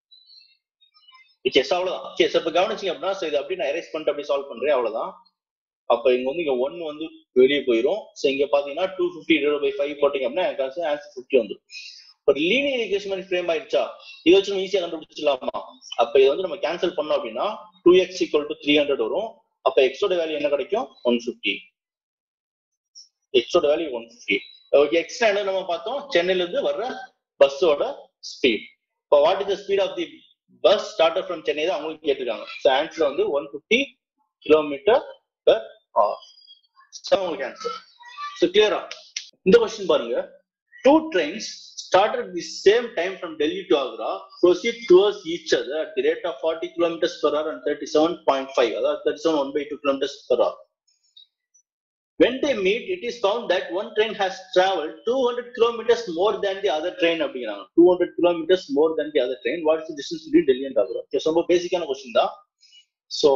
okay அவ்வளவுதான் ஓகே சார் இப்போ கவனிச்சிங்க அப்படின்னா ஸோ இது அப்படி நான் எரேஸ் பண்ணிட்டு அப்படி சால்வ் பண்றேன் அவ்வளவுதான் அப்ப இங்க வந்து இங்க ஒன் வந்து வெளியே போயிடும் ஸோ இங்க பாத்தீங்கன்னா two fifty divide by five போட்டீங்க அப்படின்னா எனக்கு ஆன்சர் ஃபிஃப்டி வந்துடும் ஒரு லீனியர் ஈக்குவேஷன் மாதிரி ஃப்ரேம் ஆயிடுச்சா இதை வச்சு நம்ம ஈஸியா கண்டுபிடிச்சிடலாமா அப்ப இதை வந்து நம்ம கேன்சல் பண்ணோம் அப்படின்னா two x equal to three hundred வரும் அப்ப எக்ஸோட வேல்யூ என்ன கிடைக்கும் ஒன் ஃபிஃப்டி எக்ஸோட value one fifty okay x என்ன நம்ம பார்த்தோம் சென்னையில இருந்து வர்ற பஸ்ஸோட ஸ்பீட் இப்போ what is the speed of the bus starter from Chennai தான் அவங்களுக்கு கேட்டிருக்காங்க ஸோ ஆன்சர் வந்து one fifty kilometre per hour உங்களுக்கு ஆன்சர் ஸோ கிளியரா இந்த கொஸ்டின் பாருங்க two trains started at the same time from Delhi to Agra, proceed towards each other at the rate of 40 kilometers per hour and 37.5, அதாவது 37 1 by 2 kilometers per hour. When they meet, it is found that one train has traveled 200 kilometers more than the other train அப்படிங்கிறாங்க 200 kilometers more than the other train. What is the distance between Delhi and Agra? Okay, so ரொம்ப பேசிக்கான question தான் so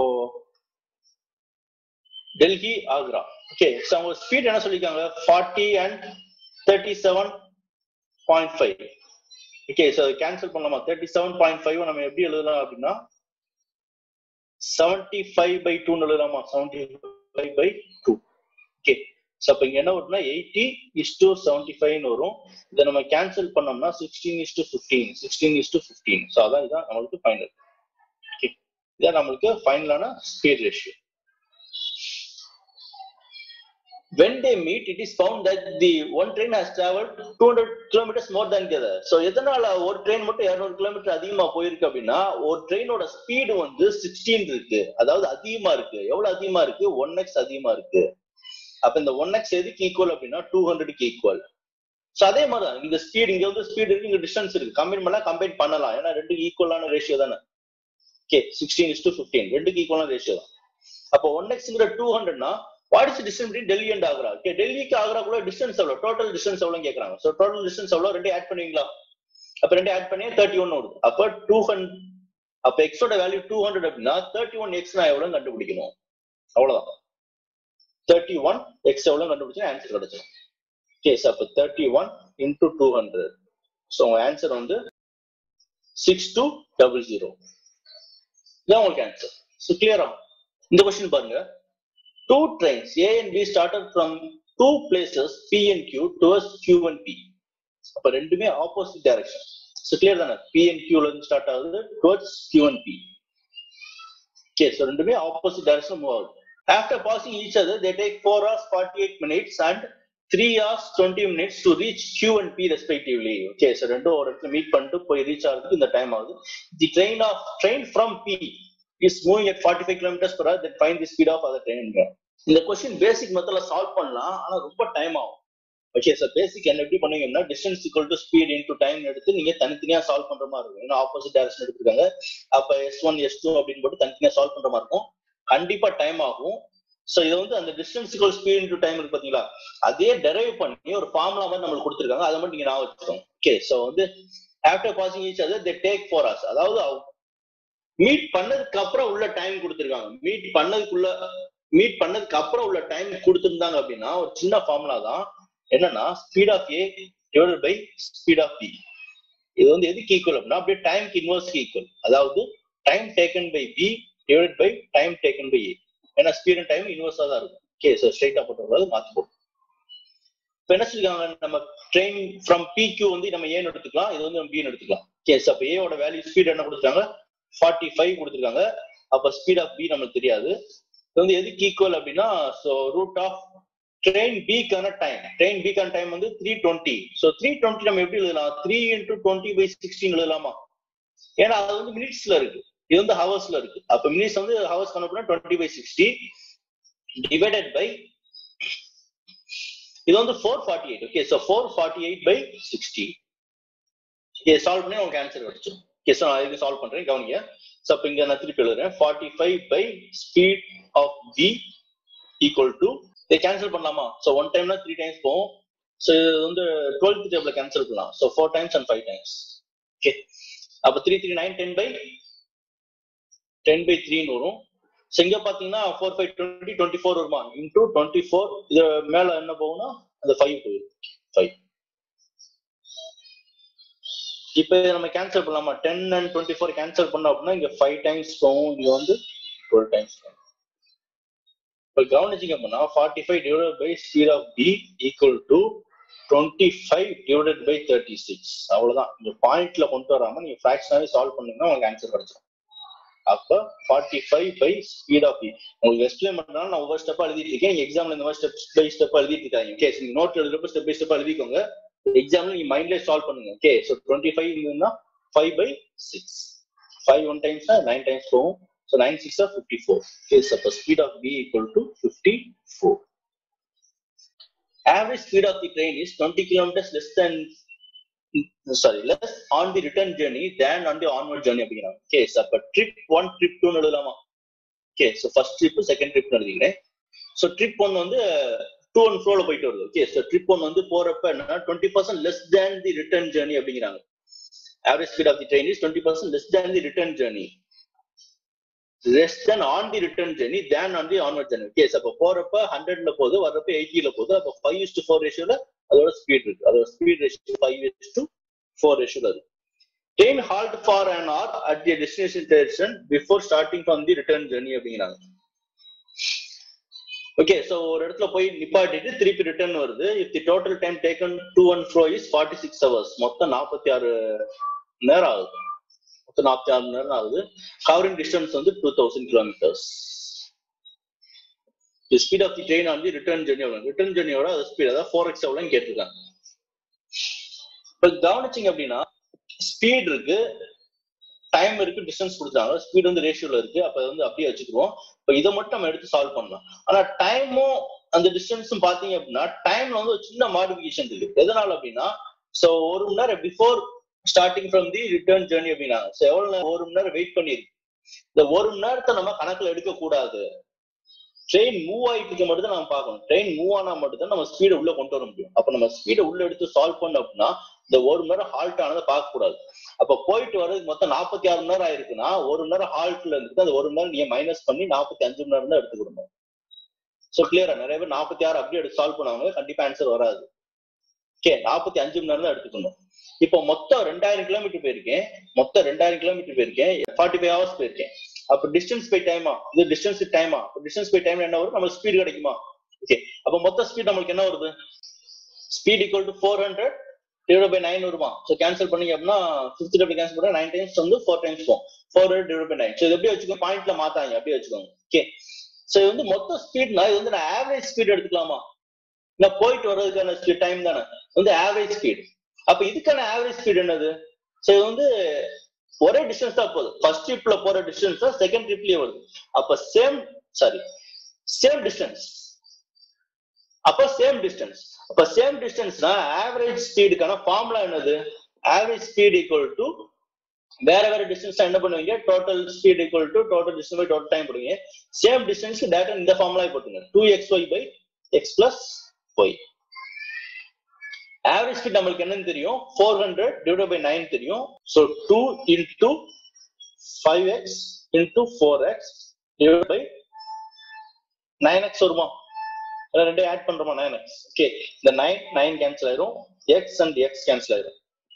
Delhi Agra okay so அவங்க speed என்ன சொல்லியிருக்காங்க forty and thirty seven point five okay so cancel பண்ணலாமா thirty seven point five நம்ம எப்படி எழுதலாம் அப்படின்னா செவன்டி ஃபைவ் பை டூன்னு எழுதலாமா seventy five by two okay so அப்போ இங்க என்ன வரும்னா எயிட்டி இஸ் டு செவன்டி ஃபைவ்னு வரும் இதை நம்ம கேன்சல் பண்ணோம்னா sixteen is to fifteen sixteen is to fifteen so அதான் இதான் நம்மளுக்கு ஃபைனல் ஓகே இதான் நம்மளுக்கு ஃபைனலான speed ratio when they meet it is found that the one train has traveled 200 kilometers more than the other so எதனால ஒரு train மட்டும் 200 kilometre அதிகமா போயிருக்கு அப்படின்னா ஒரு ட்ரெயினோட ஸ்பீடு வந்து 16 இருக்கு அதாவது அதிகமா இருக்கு எவ்வளவு அதிகமா இருக்கு ஒன் எக்ஸ் அதிகமா இருக்கு அப்ப இந்த ஒன் எக்ஸ் எதுக்கு ஈக்குவல் அப்படின்னா டூ ஹண்ட்ரட்க்கு ஈக்குவல் சோ அதே மாதிரி தான் இந்த ஸ்பீடு இங்க வந்து ஸ்பீடு இருக்கு இங்க டிஸ்டன்ஸ் இருக்கு கம்பைன் பண்ணா கம்பைன் பண்ணலாம் ஏன்னா ரெண்டுக்கு ஈக்குவலான ரேஷியோ தானே okay sixteen is to fifteen ரெண்டுக்கு ஈக்குவலான ரேஷியோ தான் அப்போ ஒன் எக்ஸ்ங்கிற டூ ஹண்ட்ரட்னா what is distance between Delhi and Agra okay டெல்லிக்கு ஆக்ராக்குள்ள டிஸ்டன்ஸ் எவ்வளவு டோட்டல் டிஸ்டன்ஸ் எவ்வளவு கேக்குறாங்க சோ டோட்டல் டிஸ்டன்ஸ் எவ்வளவு ரெண்டு ஆட் பண்ணுவீங்களா அப்ப ரெண்டு ஆட் பண்ணி தேர்ட்டி ஒன் வருது அப்ப டூ ஹண்ட்ரட் அப்ப எக்ஸோட வேல்யூ டூ ஹண்ட்ரட் அப்படின்னா தேர்ட்டி ஒன் எக்ஸ் நான் எவ்வளவு கண்டுபிடிக்கணும் அவ்வளவுதான் தேர்ட்டி ஒன் எக்ஸ் எவ்வளவு கண்டுபிடிச்சா ஆன்சர் கிடைச்சிடும் கேஸ் அப்ப thirty one into two hundred so உங்க ஆன்சர் வந்து சிக்ஸ் டூ டபுள் ஜீரோ இதான் உங்களுக்கு ஆன்சர் ஸோ கிளியரா இந்த கொஸ்டின் பாருங்க two trains A and B started from two places P and Q towards Q and P. அப்ப ரெண்டுமே ஆப்போசிட் டைரக்ஷன் ஸோ கிளியர் தானே பி அண்ட் கியூல இருந்து ஸ்டார்ட் ஆகுது towards Q and P okay so ரெண்டுமே ஆப்போசிட் டைரக்ஷன் மூவ் ஆகுது after passing each other they take four hours forty eight minutes and three hours twenty minutes to reach Q and P respectively okay so ரெண்டும் ஒரு இடத்துல meet பண்ணிட்டு போய் reach ஆகிறதுக்கு இந்த time ஆகுது the train of train from P is moving at forty five kilometres per hour that fine the speed of other train இந்த question basic மெத்தட்ல சால்வ் பண்ணலாம் ஆனா ரொம்ப டைம் ஆகும் ஓகே சார் பேசிக் என்ன எப்படி பண்ணுவீங்கன்னா distance equal to speed into time எடுத்து நீங்க தனித்தனியா சால்வ் பண்ற மாதிரி இருக்கும் ஏன்னா ஆப்போசிட் டைரக்ஷன் எடுத்துருக்காங்க அப்ப எஸ் ஒன் எஸ் டூ அப்படின்னு போட்டு தனித்தனியா சால்வ் பண்ற மாதிரி இருக்கும் கண்டிப்பா டைம் ஆகும் சோ இது வந்து அந்த distance equal speed into time இருக்கு பாத்தீங்களா அதே டெரைவ் பண்ணி ஒரு ஃபார்முலா மாதிரி நம்மளுக்கு கொடுத்துருக்காங்க அதை மட்டும் நீங்க நான் வச்சுக்கோங்க ஓகே சோ வந்து after passing each other they take four hours அதாவது மீட் பண்ணதுக்கு அப்புறம் உள்ள டைம் கொடுத்துருக்காங்க மீட் பண்ணதுக்குள்ள மீட் பண்ணதுக்கு அப்புறம் உள்ள டைம் கொடுத்துருந்தாங்க அப்படின்னா ஒரு சின்ன ஃபார்முலா தான் என்னன்னா speed of A divided by speed of B இது வந்து எதுக்கு ஈக்குவல் அப்படின்னா அப்படியே டைம்க்கு இன்வர்ஸ்க்கு ஈக்குவல் அதாவது time taken by B divided by time taken by A ஏன்னா ஸ்பீட் அண்ட் டைம் இன்வர்ஸா தான் இருக்கும் ஓகே சார் ஸ்ட்ரைட்டா போட்டு மாத்தி போடும் இப்போ என்ன சொல்லிருக்காங்க நம்ம ட்ரெயின் ஃப்ரம் பி கியூ வந்து நம்ம ஏன்னு எடுத்துக்கலாம் இது வந்து நம்ம பின்னு எடுத்துக்கலாம் ஓகே சார் அப்போ ஏவோட வேல்யூ ஸ்பீட் என்ன கொடுத்துருக்காங்க ஃபார்ட்டி ஃபைவ் கொடுத்துருக்காங்க அப்போ ஸ்பீட் ஆஃப் பி நம்மளுக்கு தெரியாது இது வந்து எதுக்கு ஈக்குவல் அப்படின்னா ஸோ ரூட் ஆஃப் ட்ரெயின் பிக்கான டைம் ட்ரெயின் பிக்கான டைம் வந்து three twenty so three twenty நம்ம எப்படி எழுதலாம் three into twenty by sixteen எழுதலாமா ஏன்னா அது வந்து மினிட்ஸ்ல இருக்கு இது வந்து ஹவர்ஸ்ல இருக்கு அப்ப மினிட்ஸ் வந்து ஹவர்ஸ் கணக்கு twenty by sixty divided by இது வந்து four forty eight okay so four forty eight by sixty இதை சால்வ் பண்ணி உங்களுக்கு ஆன்சர் கிடைச்சிடும் ஓகே ஸோ நான் இதுக்கு சால்வ் பண்றேன் கவனிங்க ஸோ அப்போ இங்க நான் திருப்பி எழுதுறேன் forty five by speed of B equal to இதை கேன்சல் பண்ணலாமா ஸோ ஒன் டைம்னா த்ரீ டைம்ஸ் போகும் ஸோ இது வந்து டுவெல்த் டேபிள் கேன்சல் பண்ணலாம் so four times and five times okay அப்போ three three nine ten by ten by த்ரீன்னு வரும் ஸோ இங்க பாத்தீங்கன்னா four five twenty twenty four வருமா இன்டூ டுவெண்ட்டி ஃபோர் இது மேல என்ன போகும்னா அந்த ஃபைவ் போயிடும் ஃபைவ் இப்போ இதை நம்ம கேன்சல் பண்ணலாமா ten and twenty four cancel பண்ணோம் அப்படின்னா இங்க ஃபைவ் டைம்ஸ் போகும் இங்க வந்து டுவெல் டைம்ஸ் போகும் இப்போ கவனிச்சிங்க அப்படின்னா forty five divide by speed of B equal to twenty five divided by thirty six அவ்வளவுதான் இந்த பாயிண்ட்ல கொண்டு வராம நீங்க ஃபிராக்ஷனாவே சால்வ் பண்ணீங்கன்னா உங்களுக்கு ஆன்சர் கிடைச்சிடும் அப்ப forty five by speed of உங்களுக்கு எக்ஸ்பிளைன் பண்றதுனால நான் ஒவ்வொரு ஸ்டெப்பா எழுதிட்டு இருக்கேன் நீங்க எக்ஸாம்ல இந்த மாதிரி ஸ்டெப் பை ஸ்டெப் எழுதிட்டு இருக்காங்க ஓகே நீங்க நோட் எழுதுறப்ப ஸ்டெப் பை ஸ்டெப் எழுதிக்கோங்க எக்ஸாம்ல நீங்க மைண்ட்லேயே சால்வ் பண்ணுங்க ஓகே ஸோ டுவெண்ட்டி ஃபைவ் இருந்ததுன்னா five by six five one டைம்ஸ்னா நைன் டைம்ஸ் போகும் so nine six of fifty four is அப்போ speed of B equal to fifty four average speed of the train is 20 kilometers less than sorry less on the return journey than on the onward journey அப்படிங்கிறாங்க okay அப்ப trip one trip two எழுதலாமா okay so first trip second trip எழுதிக்கிறேன் so trip one வந்து two and ஃப்ரோல போயிட்டு வருது okay so trip one வந்து போறப்ப என்னன்னா twenty percent less than the return journey அப்படிங்கிறாங்க average speed of the train is twenty percent less than the return journey less then on the return journey than on the onward journey case அப்போ போறப்ப ஹண்ட்ரட்ல போகுது வர்றப்ப எயிட்டில போகுது அப்போ five is to four ரேஷியோல அதோட ஸ்பீட் இருக்கு அதோட speed ratio five is to four ரேஷியோல இருக்கு train halt for an hour at the destination station before starting from the return journey அப்படிங்கிறாங்க ஓகே சோ ஒரு இடத்துல போய் நிப்பாட்டிட்டு திருப்பி ரிட்டர்ன் வருது if the total time taken to and fro is forty six hours மொத்தம் நாற்பத்தி ஆறு நேரம் ஆகுது மொத்தம் நாற்பத்தி ஆறு மணி நேரம் ஆகுது கவரிங் டிஸ்டன்ஸ் வந்து two thousand kilometres the speed of the train on the return journey எவ்வளவு ரிட்டர்ன் ஜெர்னியோட ஸ்பீட் அதாவது ஃபோர் எக்ஸ் எவ்வளோன்னு கேட்டிருக்காங்க இப்போ கவனிச்சிங்க அப்படின்னா ஸ்பீட் இருக்கு டைம் இருக்கு டிஸ்டன்ஸ் கொடுத்தாங்க ஸ்பீட் வந்து ரேஷியோல இருக்கு அப்ப வந்து அப்படியே வச்சுக்குவோம் இப்போ இதை மட்டும் நம்ம எடுத்து சால்வ் பண்ணலாம் ஆனா டைமும் அந்த டிஸ்டன்ஸும் பாத்தீங்க அப்படின்னா டைம்ல வந்து ஒரு சின்ன மாடிஃபிகேஷன் இருக்கு எதனால அப்படின்னா சோ ஒரு மணி நேரம் before starting from the return journey அப்படின்னா ஸோ எவ்வளவு நேரம் ஒரு மணி நேரம் வெயிட் பண்ணிருக்கு இந்த ஒரு மணி நேரத்தை நம்ம கணக்குல எடுக்க கூடாது ட்ரெயின் மூவ் ஆயிட்டு இருக்க மட்டும் தான் நம்ம பார்க்கணும் ட்ரெயின் மூவ் ஆனா மட்டும் தான் நம்ம ஸ்பீடை உள்ள கொண்டு வர முடியும் அப்ப நம்ம ஸ்பீடை உள்ள எடுத்து சால்வ் பண்ணோம் அப்படின்னா இந்த ஒரு மணி நேரம் ஹால்ட் ஆனதை பார்க்க கூடாது அப்ப போயிட்டு வர்றதுக்கு மொத்தம் நாற்பத்தி ஆறு மணி நேரம் ஆயிருக்குன்னா ஒரு மணி நேரம் ஹால்ட்ல இருந்துட்டு அது ஒரு மணி நேரம் நீங்க மைனஸ் பண்ணி நாற்பத்தி அஞ்சு மணி நேரம் தான் எடுத்துக்கணும் ஸோ கிளியரா நிறைய பேர் நாற்பத்தி ஆறு அப்படியே எடுத்து சால்வ் பண்ணுவாங்க கண்டிப்பா ஆன்சர் வராது ஓகே நாற்பத்தி அஞ்சு மணி நேரம் தான் எடுத்துக்கணும் இப்போ மொத்தம் ரெண்டாயிரம் கிலோமீட்டர் போயிருக்கேன் மொத்தம் ரெண்டாயிரம் கிலோமீட்டர் போயிருக்கேன் ஃபார்ட்டி ஃபைவ் ஹவர்ஸ் போயிருக்கேன் அப்ப டிஸ்டன்ஸ் பை டைமா இது டிஸ்டன்ஸ் டைமா டிஸ்டன்ஸ் பை டைம்ல என்ன வரும் நம்மளுக்கு ஸ்பீடு கிடைக்குமா ஓகே அப்ப மொத்த ஸ்பீட் நம்மளுக்கு என்ன வருது speed equal to four hundred divide by nine வருமா ஸோ கேன்சல் பண்ணீங்க அப்படின்னா ஃபிஃப்த் டபுள் கேன்சல் பண்ணா நைன் டைம்ஸ் வந்து ஃபோர் டைம்ஸ் போகும் four hundred divide by nine so இது எப்படி வச்சுக்கோங்க பாயிண்ட்ல மாத்தாங்க அப்படியே வச்சுக்கோங்க ஓகே ஸோ இது வந்து மொத்த ஸ்பீட்னா இது வந்து நான் ஆவரேஜ் ஸ்பீட் எடுத்துக்கலாமா இல்ல போயிட்டு வர்றதுக்கான டைம் தானே வந்து ஆவரேஜ் ஸ்பீட் அப்ப இதுக்கான ஆவரேஜ் ஸ்பீட் என்னது ஸோ இது வந்து ஒரே டிஸ்டன்ஸ் தான் போகுது ஃபர்ஸ்ட் ட்ரிப்ல போற டிஸ்டன்ஸ் தான் செகண்ட் ட்ரிப்லயே வருது அப்ப சேம் சாரி சேம் டிஸ்டன்ஸ் அப்ப சேம் டிஸ்டன்ஸ் அப்ப சேம் டிஸ்டன்ஸ்னா ஆவரேஜ் ஸ்பீடுக்கான ஃபார்முலா என்னது ஆவரேஜ் ஸ்பீட் ஈக்குவல் டு வேற வேற டிஸ்டன்ஸ் என்ன பண்ணுவீங்க total speed equal to total distance by total time போடுவீங்க சேம் டிஸ்டன்ஸ் டேட்டா இந்த ஃபார்முலா போட்டுங்க two x y by x plus y average speed நம்மளுக்கு என்னன்னு தெரியும் four hundred divide by nine தெரியும் so two into five x into four x divide by nine x வருமா ரெண்டு add பண்றோமா nine x okay இந்த nine nine cancel ஆயிரும் x and x cancel ஆயிரும்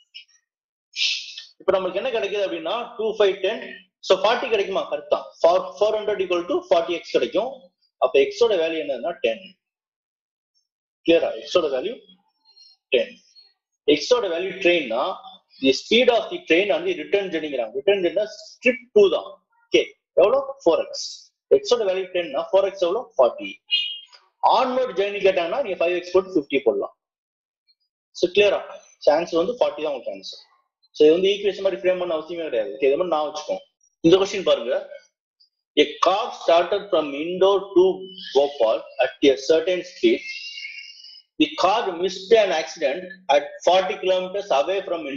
இப்போ நம்மளுக்கு என்ன கிடைக்குது அப்படின்னா two five ten so forty கிடைக்குமா கரெக்ட் தான் for four hundred equal to forty x கிடைக்கும் அப்ப எக்ஸோட வேல்யூ என்னன்னா டென் கிளியரா எக்ஸோட வேல்யூ டென் எக்ஸோட வேல்யூ ட்ரெயின்னா the speed of the train வந்து ரிட்டர்ன் ஜெர்னிங்கிறாங்க ரிட்டர்ன் ஜெர்னா ஸ்ட்ரிப் டூ தான் ஓகே எவ்வளோ ஃபோர் எக்ஸ் எக்ஸோட வேல்யூ டென்னா ஃபோர் எக்ஸ் எவ்வளோ ஃபார்ட்டி ஆன்வர்ட் ஜெர்னி கேட்டாங்கன்னா நீங்க ஃபைவ் எக்ஸ் போட்டு ஃபிஃப்டி போடலாம் ஸோ கிளியரா சான்ஸ் வந்து ஃபார்ட்டி தான் உங்களுக்கு ஆன்சர் ஸோ இது வந்து ஈக்குவேஷன் மாதிரி ஃப்ரேம் பண்ண அவசியமே கிடையாது ஓகே இது மாதிரி நான் வச்சுக்கோம் இந்த கொஸ்டின் பாருங்க A car started from Indore to Bhopal at a certain speed. The car missed an accident at 40 kilometers away from Indore.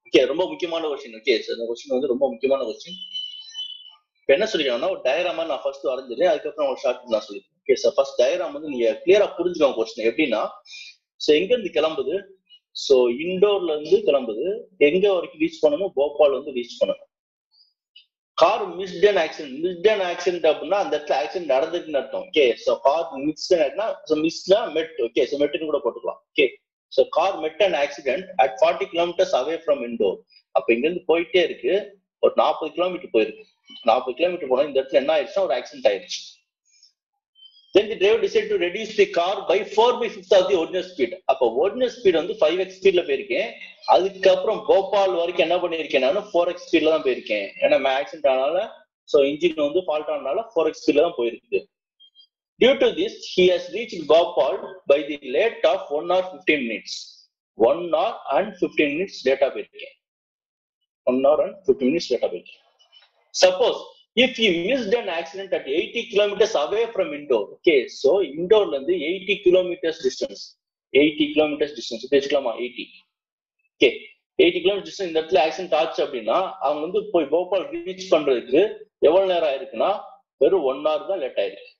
Okay ரொம்ப முக்கியமான கொஸ்டின் ஓகே இந்த கொஸ்டின் வந்து ரொம்ப முக்கியமான கொஸ்டின் இப்ப என்ன சொல்லிக்கணும்னா ஒரு டயராமா நான் ஃபர்ஸ்ட் வரைஞ்சிருக்கேன் அதுக்கப்புறம் ஒரு ஷார்ட் நான் சொல்லிருக்கேன் ஓகே சார் ஃபர்ஸ்ட் டயராம் வந்து நீங்க கிளியரா புரிஞ்சுக்கோங்க கொஸ்டின் எப்படின்னா சோ எங்க இருந்து கிளம்புது சோ இண்டோர்ல இருந்து கிளம்புது எங்க வரைக்கும் ரீச் பண்ணணும் போபால் வந்து ரீச் பண்ணணும் car missed and accident missed and accident அப்படின்னா அந்த இடத்துல ஆக்சிடென்ட் நடந்துட்டுன்னு அர்த்தம் ஓகே சோ கார் மிஸ்ட் ஆகினா ஸோ மிஸ்னா மெட் ஓகே ஸோ மெட்டுன்னு கூட போட்டுக்கலாம் okay so car met and accident at forty kilometers away from Indore அப்ப இங்க இருந்து போயிட்டே இருக்கு ஒரு நாற்பது கிலோமீட்டர் போயிருக்கு நாற்பது கிலோமீட்டர் போனா இந்த இடத்துல என்ன ஆயிடுச்சுன்னா ஒரு ஆக்சிடென்ட் ஆயிடுச்சு then the driver decided to reduce the car by 4 by 5th of the original speed அப்ப ஒரிஜினல் ஸ்பீட் வந்து 5x ஸ்பீட்ல போயிருக்கேன் அதுக்கப்புறம் போபால் வரைக்கும் என்ன பண்ணிருக்கேன் நான் 4x ஸ்பீட்ல தான் போயிருக்கேன் ஏன்னா ஆக்சிடென்ட் ஆனால சோ இன்ஜின் வந்து ஃபால்ட் ஆனால 4x ஸ்பீட்ல தான் போயிருக்கு due to this he has reached Bhopal by the late of 1 hour 15 minutes 1 hour and 15 minutes லேட்டா போயிருக்கேன் 1 hour and 15 minutes லேட்டா போயிருக்கேன் suppose if you missed an accident at 80 kilometers away from Indore, okay, so Indore ல இருந்து 80 kilometers distance, 80 kilometers distance, இது வச்சுக்கலாமா 80, okay, 80 kilometers distance இந்த இடத்துல ஆக்சிடென்ட் ஆச்சு அப்படின்னா அவங்க வந்து போய் போபால் ரீச் பண்றதுக்கு எவ்வளவு நேரம் ஆயிருக்குன்னா வெறும் ஒன் ஹவர் தான் லேட் ஆயிருக்கு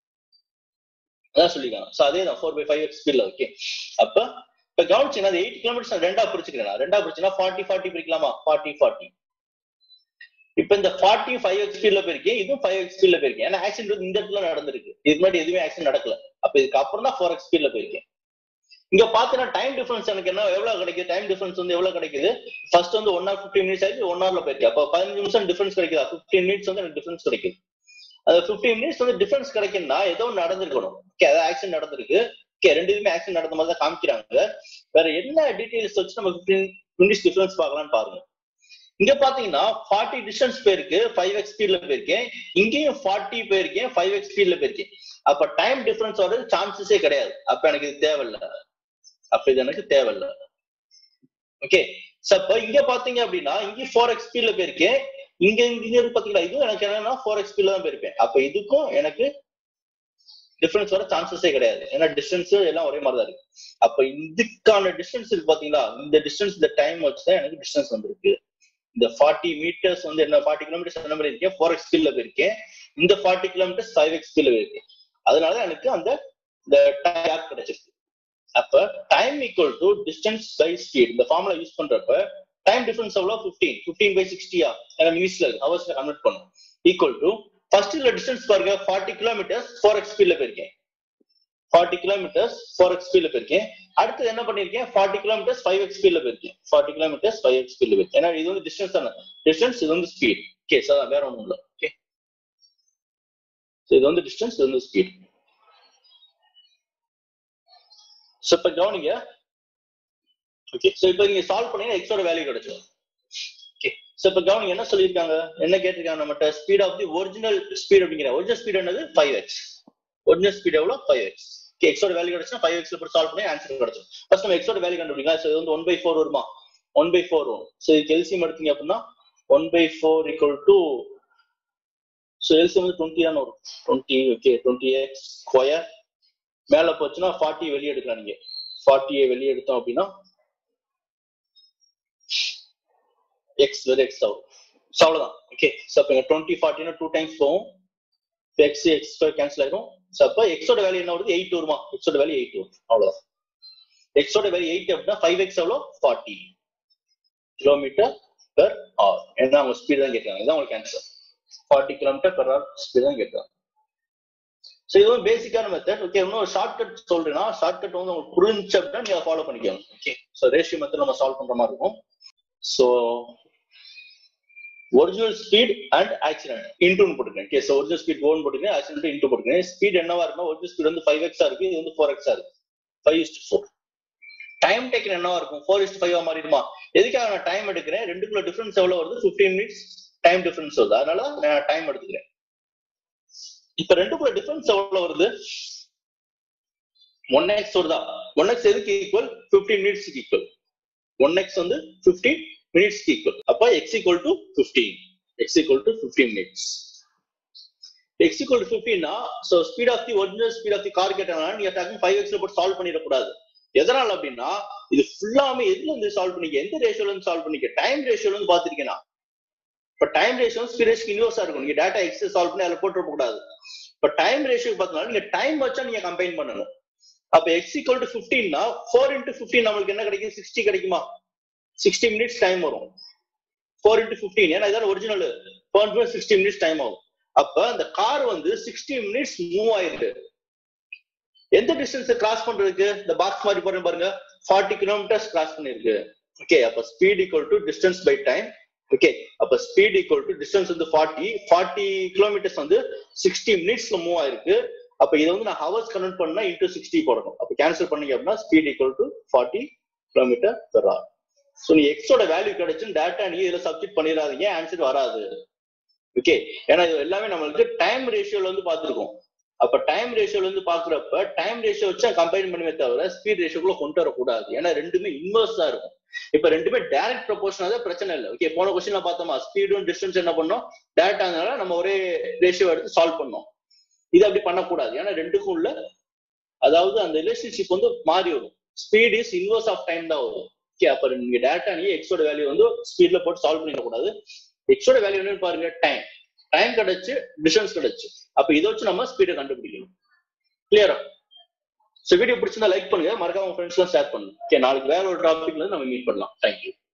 அதான் சொல்லிக்கலாம் சோ அதே தான் ஃபோர் பை ஃபைவ் எக்ஸ் ஸ்பீட்ல ஓகே அப்ப இப்ப கவனிச்சுங்க அது எயிட் கிலோமீட்டர்ஸ் ரெண்டா பிரிச்சுக்கிறேன் ரெண்டா பிரிச்சுன்னா ஃபார்ட்டி ஃபார்ட்டி பிரிக்கலாமா ஃபார்ட்டி ஃபார்ட்டி இப்ப இந்த ஃபார்ட்டி ஃபைவ் எக்ஸ் ஸ்பீட்ல போயிருக்கேன் இதுவும் ஃபைவ் எக்ஸ் ஸ்பீட்ல போயிருக்கேன் ஏன்னா ஆக்சிடென்ட் வந்து இந்த இடத்துல நடந்திருக்கு இதுக்கு முன்னாடி எதுவுமே ஆக்சிடென்ட் நடக்கல அப்ப இதுக்கு அப்புறம் தான் ஃபோர் எக்ஸ் ஸ்பீட்ல போயிருக்கேன் இங்க பாத்தீங்கன்னா டைம் டிஃபரன்ஸ் எனக்கு என்ன எவ்வளவு கிடைக்குது டைம் டிஃபரன்ஸ் வந்து எவ்வளவு கிடைக்குது ஃபர்ஸ்ட் வந்து ஒன் ஹவர் ஃபிஃப்டின் மினிட்ஸ் ஆயிடுச்சு ஒன் ஹவர்ல போயிருக்கு அப்ப பதினஞ்சு நிமிஷம் டிஃபரன்ஸ் கிடைக்குதா ஃபிஃப்டீன் மினிட்ஸ் வந்து எனக்கு டிஃபரன்ஸ் கிடைக்குது அந்த ஃபிஃப்டீன் மினிட்ஸ் வந்து டிஃபரன்ஸ் கிடைக்கும்னா ஏதோ ஒன்று நடந்திருக்கணும் ஓகே அதாவது ஆக்சிடென்ட் நடந்திருக்கு ஓகே ரெண்டு இதுமே ஆக்சிடென்ட் நடந்த மாதிரி தான் காமிக்கிறாங்க வேற என்ன டீடைல்ஸ் வச்சு நம்ம ஃபிஃப்டீன் மினிட்ஸ் டிஃபரன்ஸ் பார்க்கலாம்னு பாருங்க இங்க பாத்தீங்கன்னா ஃபார்ட்டி டிஸ்டன்ஸ் போயிருக்கு ஃபைவ் எக்ஸ் ஸ்பீட்ல போயிருக்கேன் இங்கேயும் ஃபார்ட்டி போயிருக்கேன் ஃபைவ் எக்ஸ் ஸ்பீட்ல போயிருக்கேன் அப்ப டைம் டிஃபரன்ஸ் வர்றது சான்சஸே கிடையாது அப்ப எனக்கு இது தேவையில்ல அப்ப இது எனக்கு தேவையில்ல ஓகே அப்ப இங்க பாத்தீங்க அப்படின்னா இங்க ஃபோர் எக்ஸ் ஸ்பீட்ல போயிருக்கேன் இங்க இங்க இருந்து பாத்தீங்களா இதுவும் எனக்கு என்னன்னா ஃபோர் எக்ஸ் ஸ்பீட்ல தான் போயிருப்பேன் அப்ப இதுக்கும் எனக்கு டிஃபரன்ஸ் வர சான்சஸே கிடையாது ஏன்னா டிஸ்டன்ஸ் எல்லாம் ஒரே மாதிரி தான் இருக்கு அப்ப இதுக்கான டிஸ்டன்ஸ் இருக்கு பாத்தீங்களா இந்த டிஸ்டன்ஸ் இந்த டைம் வச்சுதான் எனக்கு டிஸ்டன்ஸ் வந்திருக்கு இந்த ஃபார்ட்டி மீட்டர்ஸ் வந்து என்ன ஃபார்ட்டி கிலோமீட்டர்ஸ் என்ன பண்ணிருக்கேன் ஃபோர் எக்ஸ் ஸ்பீட்ல போயிருக்கேன் இந்த ஃபார்ட்டி கிலோமீட்டர்ஸ் ஃபைவ் எக்ஸ் ஸ்பீட்ல போயிருக்கேன் அதனால எனக்கு அந்த இந்த கேப் கிடைச்சிருக்கு அப்ப time equal to distance by speed இந்த ஃபார்முலா யூஸ் பண்றப்ப டைம் டிஃபரன்ஸ் எவ்வளவு பிப்டீன் பிப்டீன் பை சிக்ஸ்டியா ஏன்னா மினிட்ஸ்ல ஹவர்ஸ்ல கன்வெர்ட் பண்ணும் ஈக்குவல் டு ஃபர்ஸ்ட் இல்ல டிஸ்டன்ஸ் பாருங்க ஃபார்ட்டி கிலோமீட்டர்ஸ் ஃபோர் எக்ஸ் ஸ்பீட்ல போயிருக்கேன் ஃபார்ட்டி கிலோமீட்டர்ஸ் ஃபோர் எக்ஸ் ஸ்பீட்ல போயிருக்கேன் அடுத்து என்ன பண்ணிருக்கேன் ஃபார்ட்டி கிலோமீட்டர்ஸ் ஃபைவ் எக்ஸ் ஸ்பீட்ல போயிருக்கேன் ஃபார்ட்டி கிலோமீட்டர்ஸ் ஃபைவ் எக்ஸ் ஸ்பீட்ல போயிருக்கேன் ஏன்னா இது வந்து டிஸ்டன்ஸ் தானே டிஸ்டன்ஸ் இது வந்து ஸ்பீட் ஓகே சார் வேற ஒண்ணும் இல்ல ஓகே இது வந்து டிஸ்டன்ஸ் இது வந்து ஸ்பீட் சோ இப்ப கவனிங்க ஓகே சோ இப்போ நீங்க சால்வ் பண்ணீங்கன்னா எக்ஸோட வேல்யூ கிடைச்சிடும் ஓகே சோ இப்ப கவனிங்க என்ன சொல்லியிருக்காங்க என்ன கேட்டிருக்காங்க நம்மகிட்ட speed of the original speed அப்படிங்கிற ஒரிஜினல் ஸ்பீட் என்னது ஃபைவ் எக்ஸ் ஒரிஜினல் ஸ்பீட் எவ்வளவு ஃபைவ் எக்ஸ் ஓகே எக்ஸோட வேல்யூ கிடைச்சா ஃபைவ் எக்ஸ்ல போட்டு சால்வ் பண்ணி ஆன்சர் கிடைச்சிடும் ஃபர்ஸ்ட் நம்ம எக்ஸோட வேல்யூ கண்டுபிடிக்கலாம் சோ இது வந்து ஒன் பை ஃபோர் வருமா ஒன் பை ஃபோர் வரும் சோ இதுக்கு எல்சிஎம் எடுத்தீங்க அப்படின்னா one by four equal to so LCM வந்து டுவெண்ட்டி தான் வரும் twenty okay twenty x square மேல போச்சுன்னா ஃபார்ட்டி வெளியே எடுக்கலாம் நீங்க ஃபார்ட்டியை வெளியே எடுத்தோம் அப்படின்னா எக்ஸ் வெறும் எக்ஸ் ஆகும் ஸோ அவ்வளோதான் ஓகே ஸோ இப்போ டுவெண்ட்டி ஃபார்ட்டினா டூ டைம்ஸ் போகும் எக்ஸ் எக்ஸ் கேன்சல் ஆயிரும் ஸோ அப்போ எக்ஸோட வேல்யூ என்ன வருது எயிட் வருமா எக்ஸோட வேல்யூ எயிட் வரும் அவ்வளோதான் எக்ஸோட வேல்யூ எயிட் அப்படின்னா ஃபைவ் எக்ஸ் எவ்வளோ ஃபார்ட்டி கிலோமீட்டர் பெர் ஆர் ஏன்னா அவங்க ஸ்பீட் தான் கேட்கறாங்க இதான் உங்களுக்கு answer forty kilometer per hour speed தான் கேட்கறாங்க ஸோ இது வந்து பேசிக்கான மெத்தட் ஓகே இன்னும் ஷார்ட் கட் சொல்றேன்னா ஷார்ட் கட் வந்து உங்களுக்கு புரிஞ்சு அப்படின்னா நீங்க ஃபாலோ பண்ணிக்கோங்க ஓகே ஸோ ரேஷியோ மெத்தட் நம்ம சால்வ் பண்ற மாதிரி இருக்கும் so original speed and accident இன்டூன்னு போட்டுருக்கேன் கேஸ் ஒரிஜினல் ஸ்பீட் ஓன் போட்டுருக்கேன் ஆக்சிடென்ட் இன்டூ போட்டுருக்கேன் ஸ்பீட் என்னவா இருக்குன்னா ஒரிஜினல் ஸ்பீட் வந்து ஃபைவ் எக்ஸா இருக்கு இது வந்து ஃபோர் எக்ஸா இருக்கு five is to four time taken என்னவா இருக்கும் ஃபோர் இஸ்ட் ஃபைவ் மாறிடுமா எதுக்காக நான் டைம் எடுக்கிறேன் ரெண்டுக்குள்ள டிஃபரன்ஸ் எவ்வளவு வருது ஃபிஃப்டீன் மினிட்ஸ் டைம் டிஃபரன்ஸ் வருது அதனால நான் டைம் எடுத்துக்கிறேன் இப்ப ரெண்டுக்குள்ள டிஃபரன்ஸ் எவ்வளவு வருது ஒன் எக்ஸ் வருதா ஒன் எக்ஸ் எதுக்கு ஈக்குவல் பிப்டீன் மினிட்ஸ்க்கு ஈக்குவல் ஒன் எக்ஸ் வந்து பிப்டீன் மினிட்ஸ்க்கு ஈக்குவல் அப்ப x equal to fifteen x equal to fifteen minutes x equal to பிப்டீன்னா so speed of the original speed of the car கேட்டனால நீங்க டக்கு ஃபைவ் எக்ஸ்ல போட்டு சால்வ் பண்ணிடக்கூடாது எதனால அப்படின்னா இது ஃபுல்லாமே எதுல இருந்து சால்வ் பண்ணிக்க எந்த ரேஷியோல இருந்து சால்வ் பண்ணிக்க டைம் ரேஷியோல இருந்து பாத்திருக்கேனா இப்ப டைம் ரேஷியோ ஸ்பீட் ரேஷியோ இன்வர்ஸா இருக்கும் நீங்க டேட்டா எக்ஸ் சால்வ் பண்ணி அதில் போட்டு கூடாது இப்ப டைம் ரேஷியோ பார்த்தனால நீங்க டைம் வச்சா நீங்க கம்பைன் பண்ணணும் அப்ப எக்ஸ் ஈக்குவல் டு ஃபிஃப்டீன்னா ஃபோர் இன்டூ ஃபிஃப்டீன் நம்மளுக்கு என்ன கிடைக்கும் சிக்ஸ்டி கிடைக்குமா சிக்ஸ்டி மினிட்ஸ் டைம் வரும் ஃபோர் இன்டூ ஃபிஃப்டீன் ஏன்னா இதான் original four sixty minutes time ஆகும் அப்ப அந்த கார் வந்து சிக்ஸ்டி மினிட்ஸ் மூவ் ஆயிருக்கு எந்த டிஸ்டன்ஸ் கிராஸ் பண்றதுக்கு இந்த பாக்ஸ் மாதிரி போறேன் பாருங்க ஃபார்ட்டி கிலோமீட்டர்ஸ் கிராஸ் பண்ணிருக்கு ஓகே அப்ப speed equal to distance by time okay அப்ப ஸ்பீட் ஈக்குவல் டு டிஸ்டன்ஸ் வந்து ஃபார்ட்டி ஃபார்ட்டி கிலோமீட்டர்ஸ் வந்து சிக்ஸ்டி மினிட்ஸ்ல மூவ் ஆயிருக்கு அப்ப இதை வந்து நான் ஹவர்ஸ் கன்வெர்ட் பண்ணா இன்டூ சிக்ஸ்டி போடணும் அப்ப கேன்சல் பண்ணீங்க அப்படின்னா speed equal to forty kilometer per hour so நீ எக்ஸோட வேல்யூ கிடைச்சுன்னு டேட்டா நீ இதுல சப்ஜெக்ட் பண்ணிடாதீங்க ஆன்சர் வராது ஓகே ஏன்னா இது எல்லாமே நம்மளுக்கு டைம் ரேஷியோல வந்து பார்த்துருக்கோம் அப்ப டைம் ரேஷியோல இருந்து பாக்குறப்ப டைம் ரேஷியோ வச்சா கம்பைன் பண்ணுமே தவிர ஸ்பீட் ரேஷியோக்குள்ள கொண்டு வரக்கூடாது ஏன்னா ரெண்டுமே இன்வெர்ஸா இருக்கும் இப்ப ரெண்டுமே டைரக்ட் ப்ரொபோஷனல் தான் பிரச்சனை இல்லை ஓகே போன கொஸ்டின்ல பார்த்தோமா ஸ்பீடும் டிஸ்டன்ஸ் என்ன பண்ணோம் டேட்டானால நம்ம ஒரே ரேஷியோ எடுத்து சால்வ் பண்ணோம் இது அப்படி பண்ணக்கூடாது ஏன்னா ரெண்டுக்கும் உள்ள அதாவது அந்த ரிலேஷன்ஷிப் வந்து மாறி வரும் speed is inverse of time தான் வரும் ஓகே அப்ப நீங்க டேட்டா நீ எக்ஸோட வேல்யூ வந்து ஸ்பீட்ல போட்டு சால்வ் பண்ணிடக்கூடாது எக்ஸோட வேல்யூ என்னன்னு பாருங்க டைம் டைம் கிடைச்சு டிஸ்டன்ஸ் கிடைச்சு அப்ப இதை வச்சு நம்ம ஸ்பீடை கண்டுபிடிக்கணும் கிளியரா ஸோ வீடியோ பிடிச்சிருந்தா லைக் பண்ணுங்க மறக்காம ஃப்ரெண்ட்ஸ் எல்லாம் ஷேர் பண்ணுங்க ஓகே நாளைக்கு வேற ஒரு டாபிக்ல நம்ம மீட் பண்ணலாம் தேங்க்யூ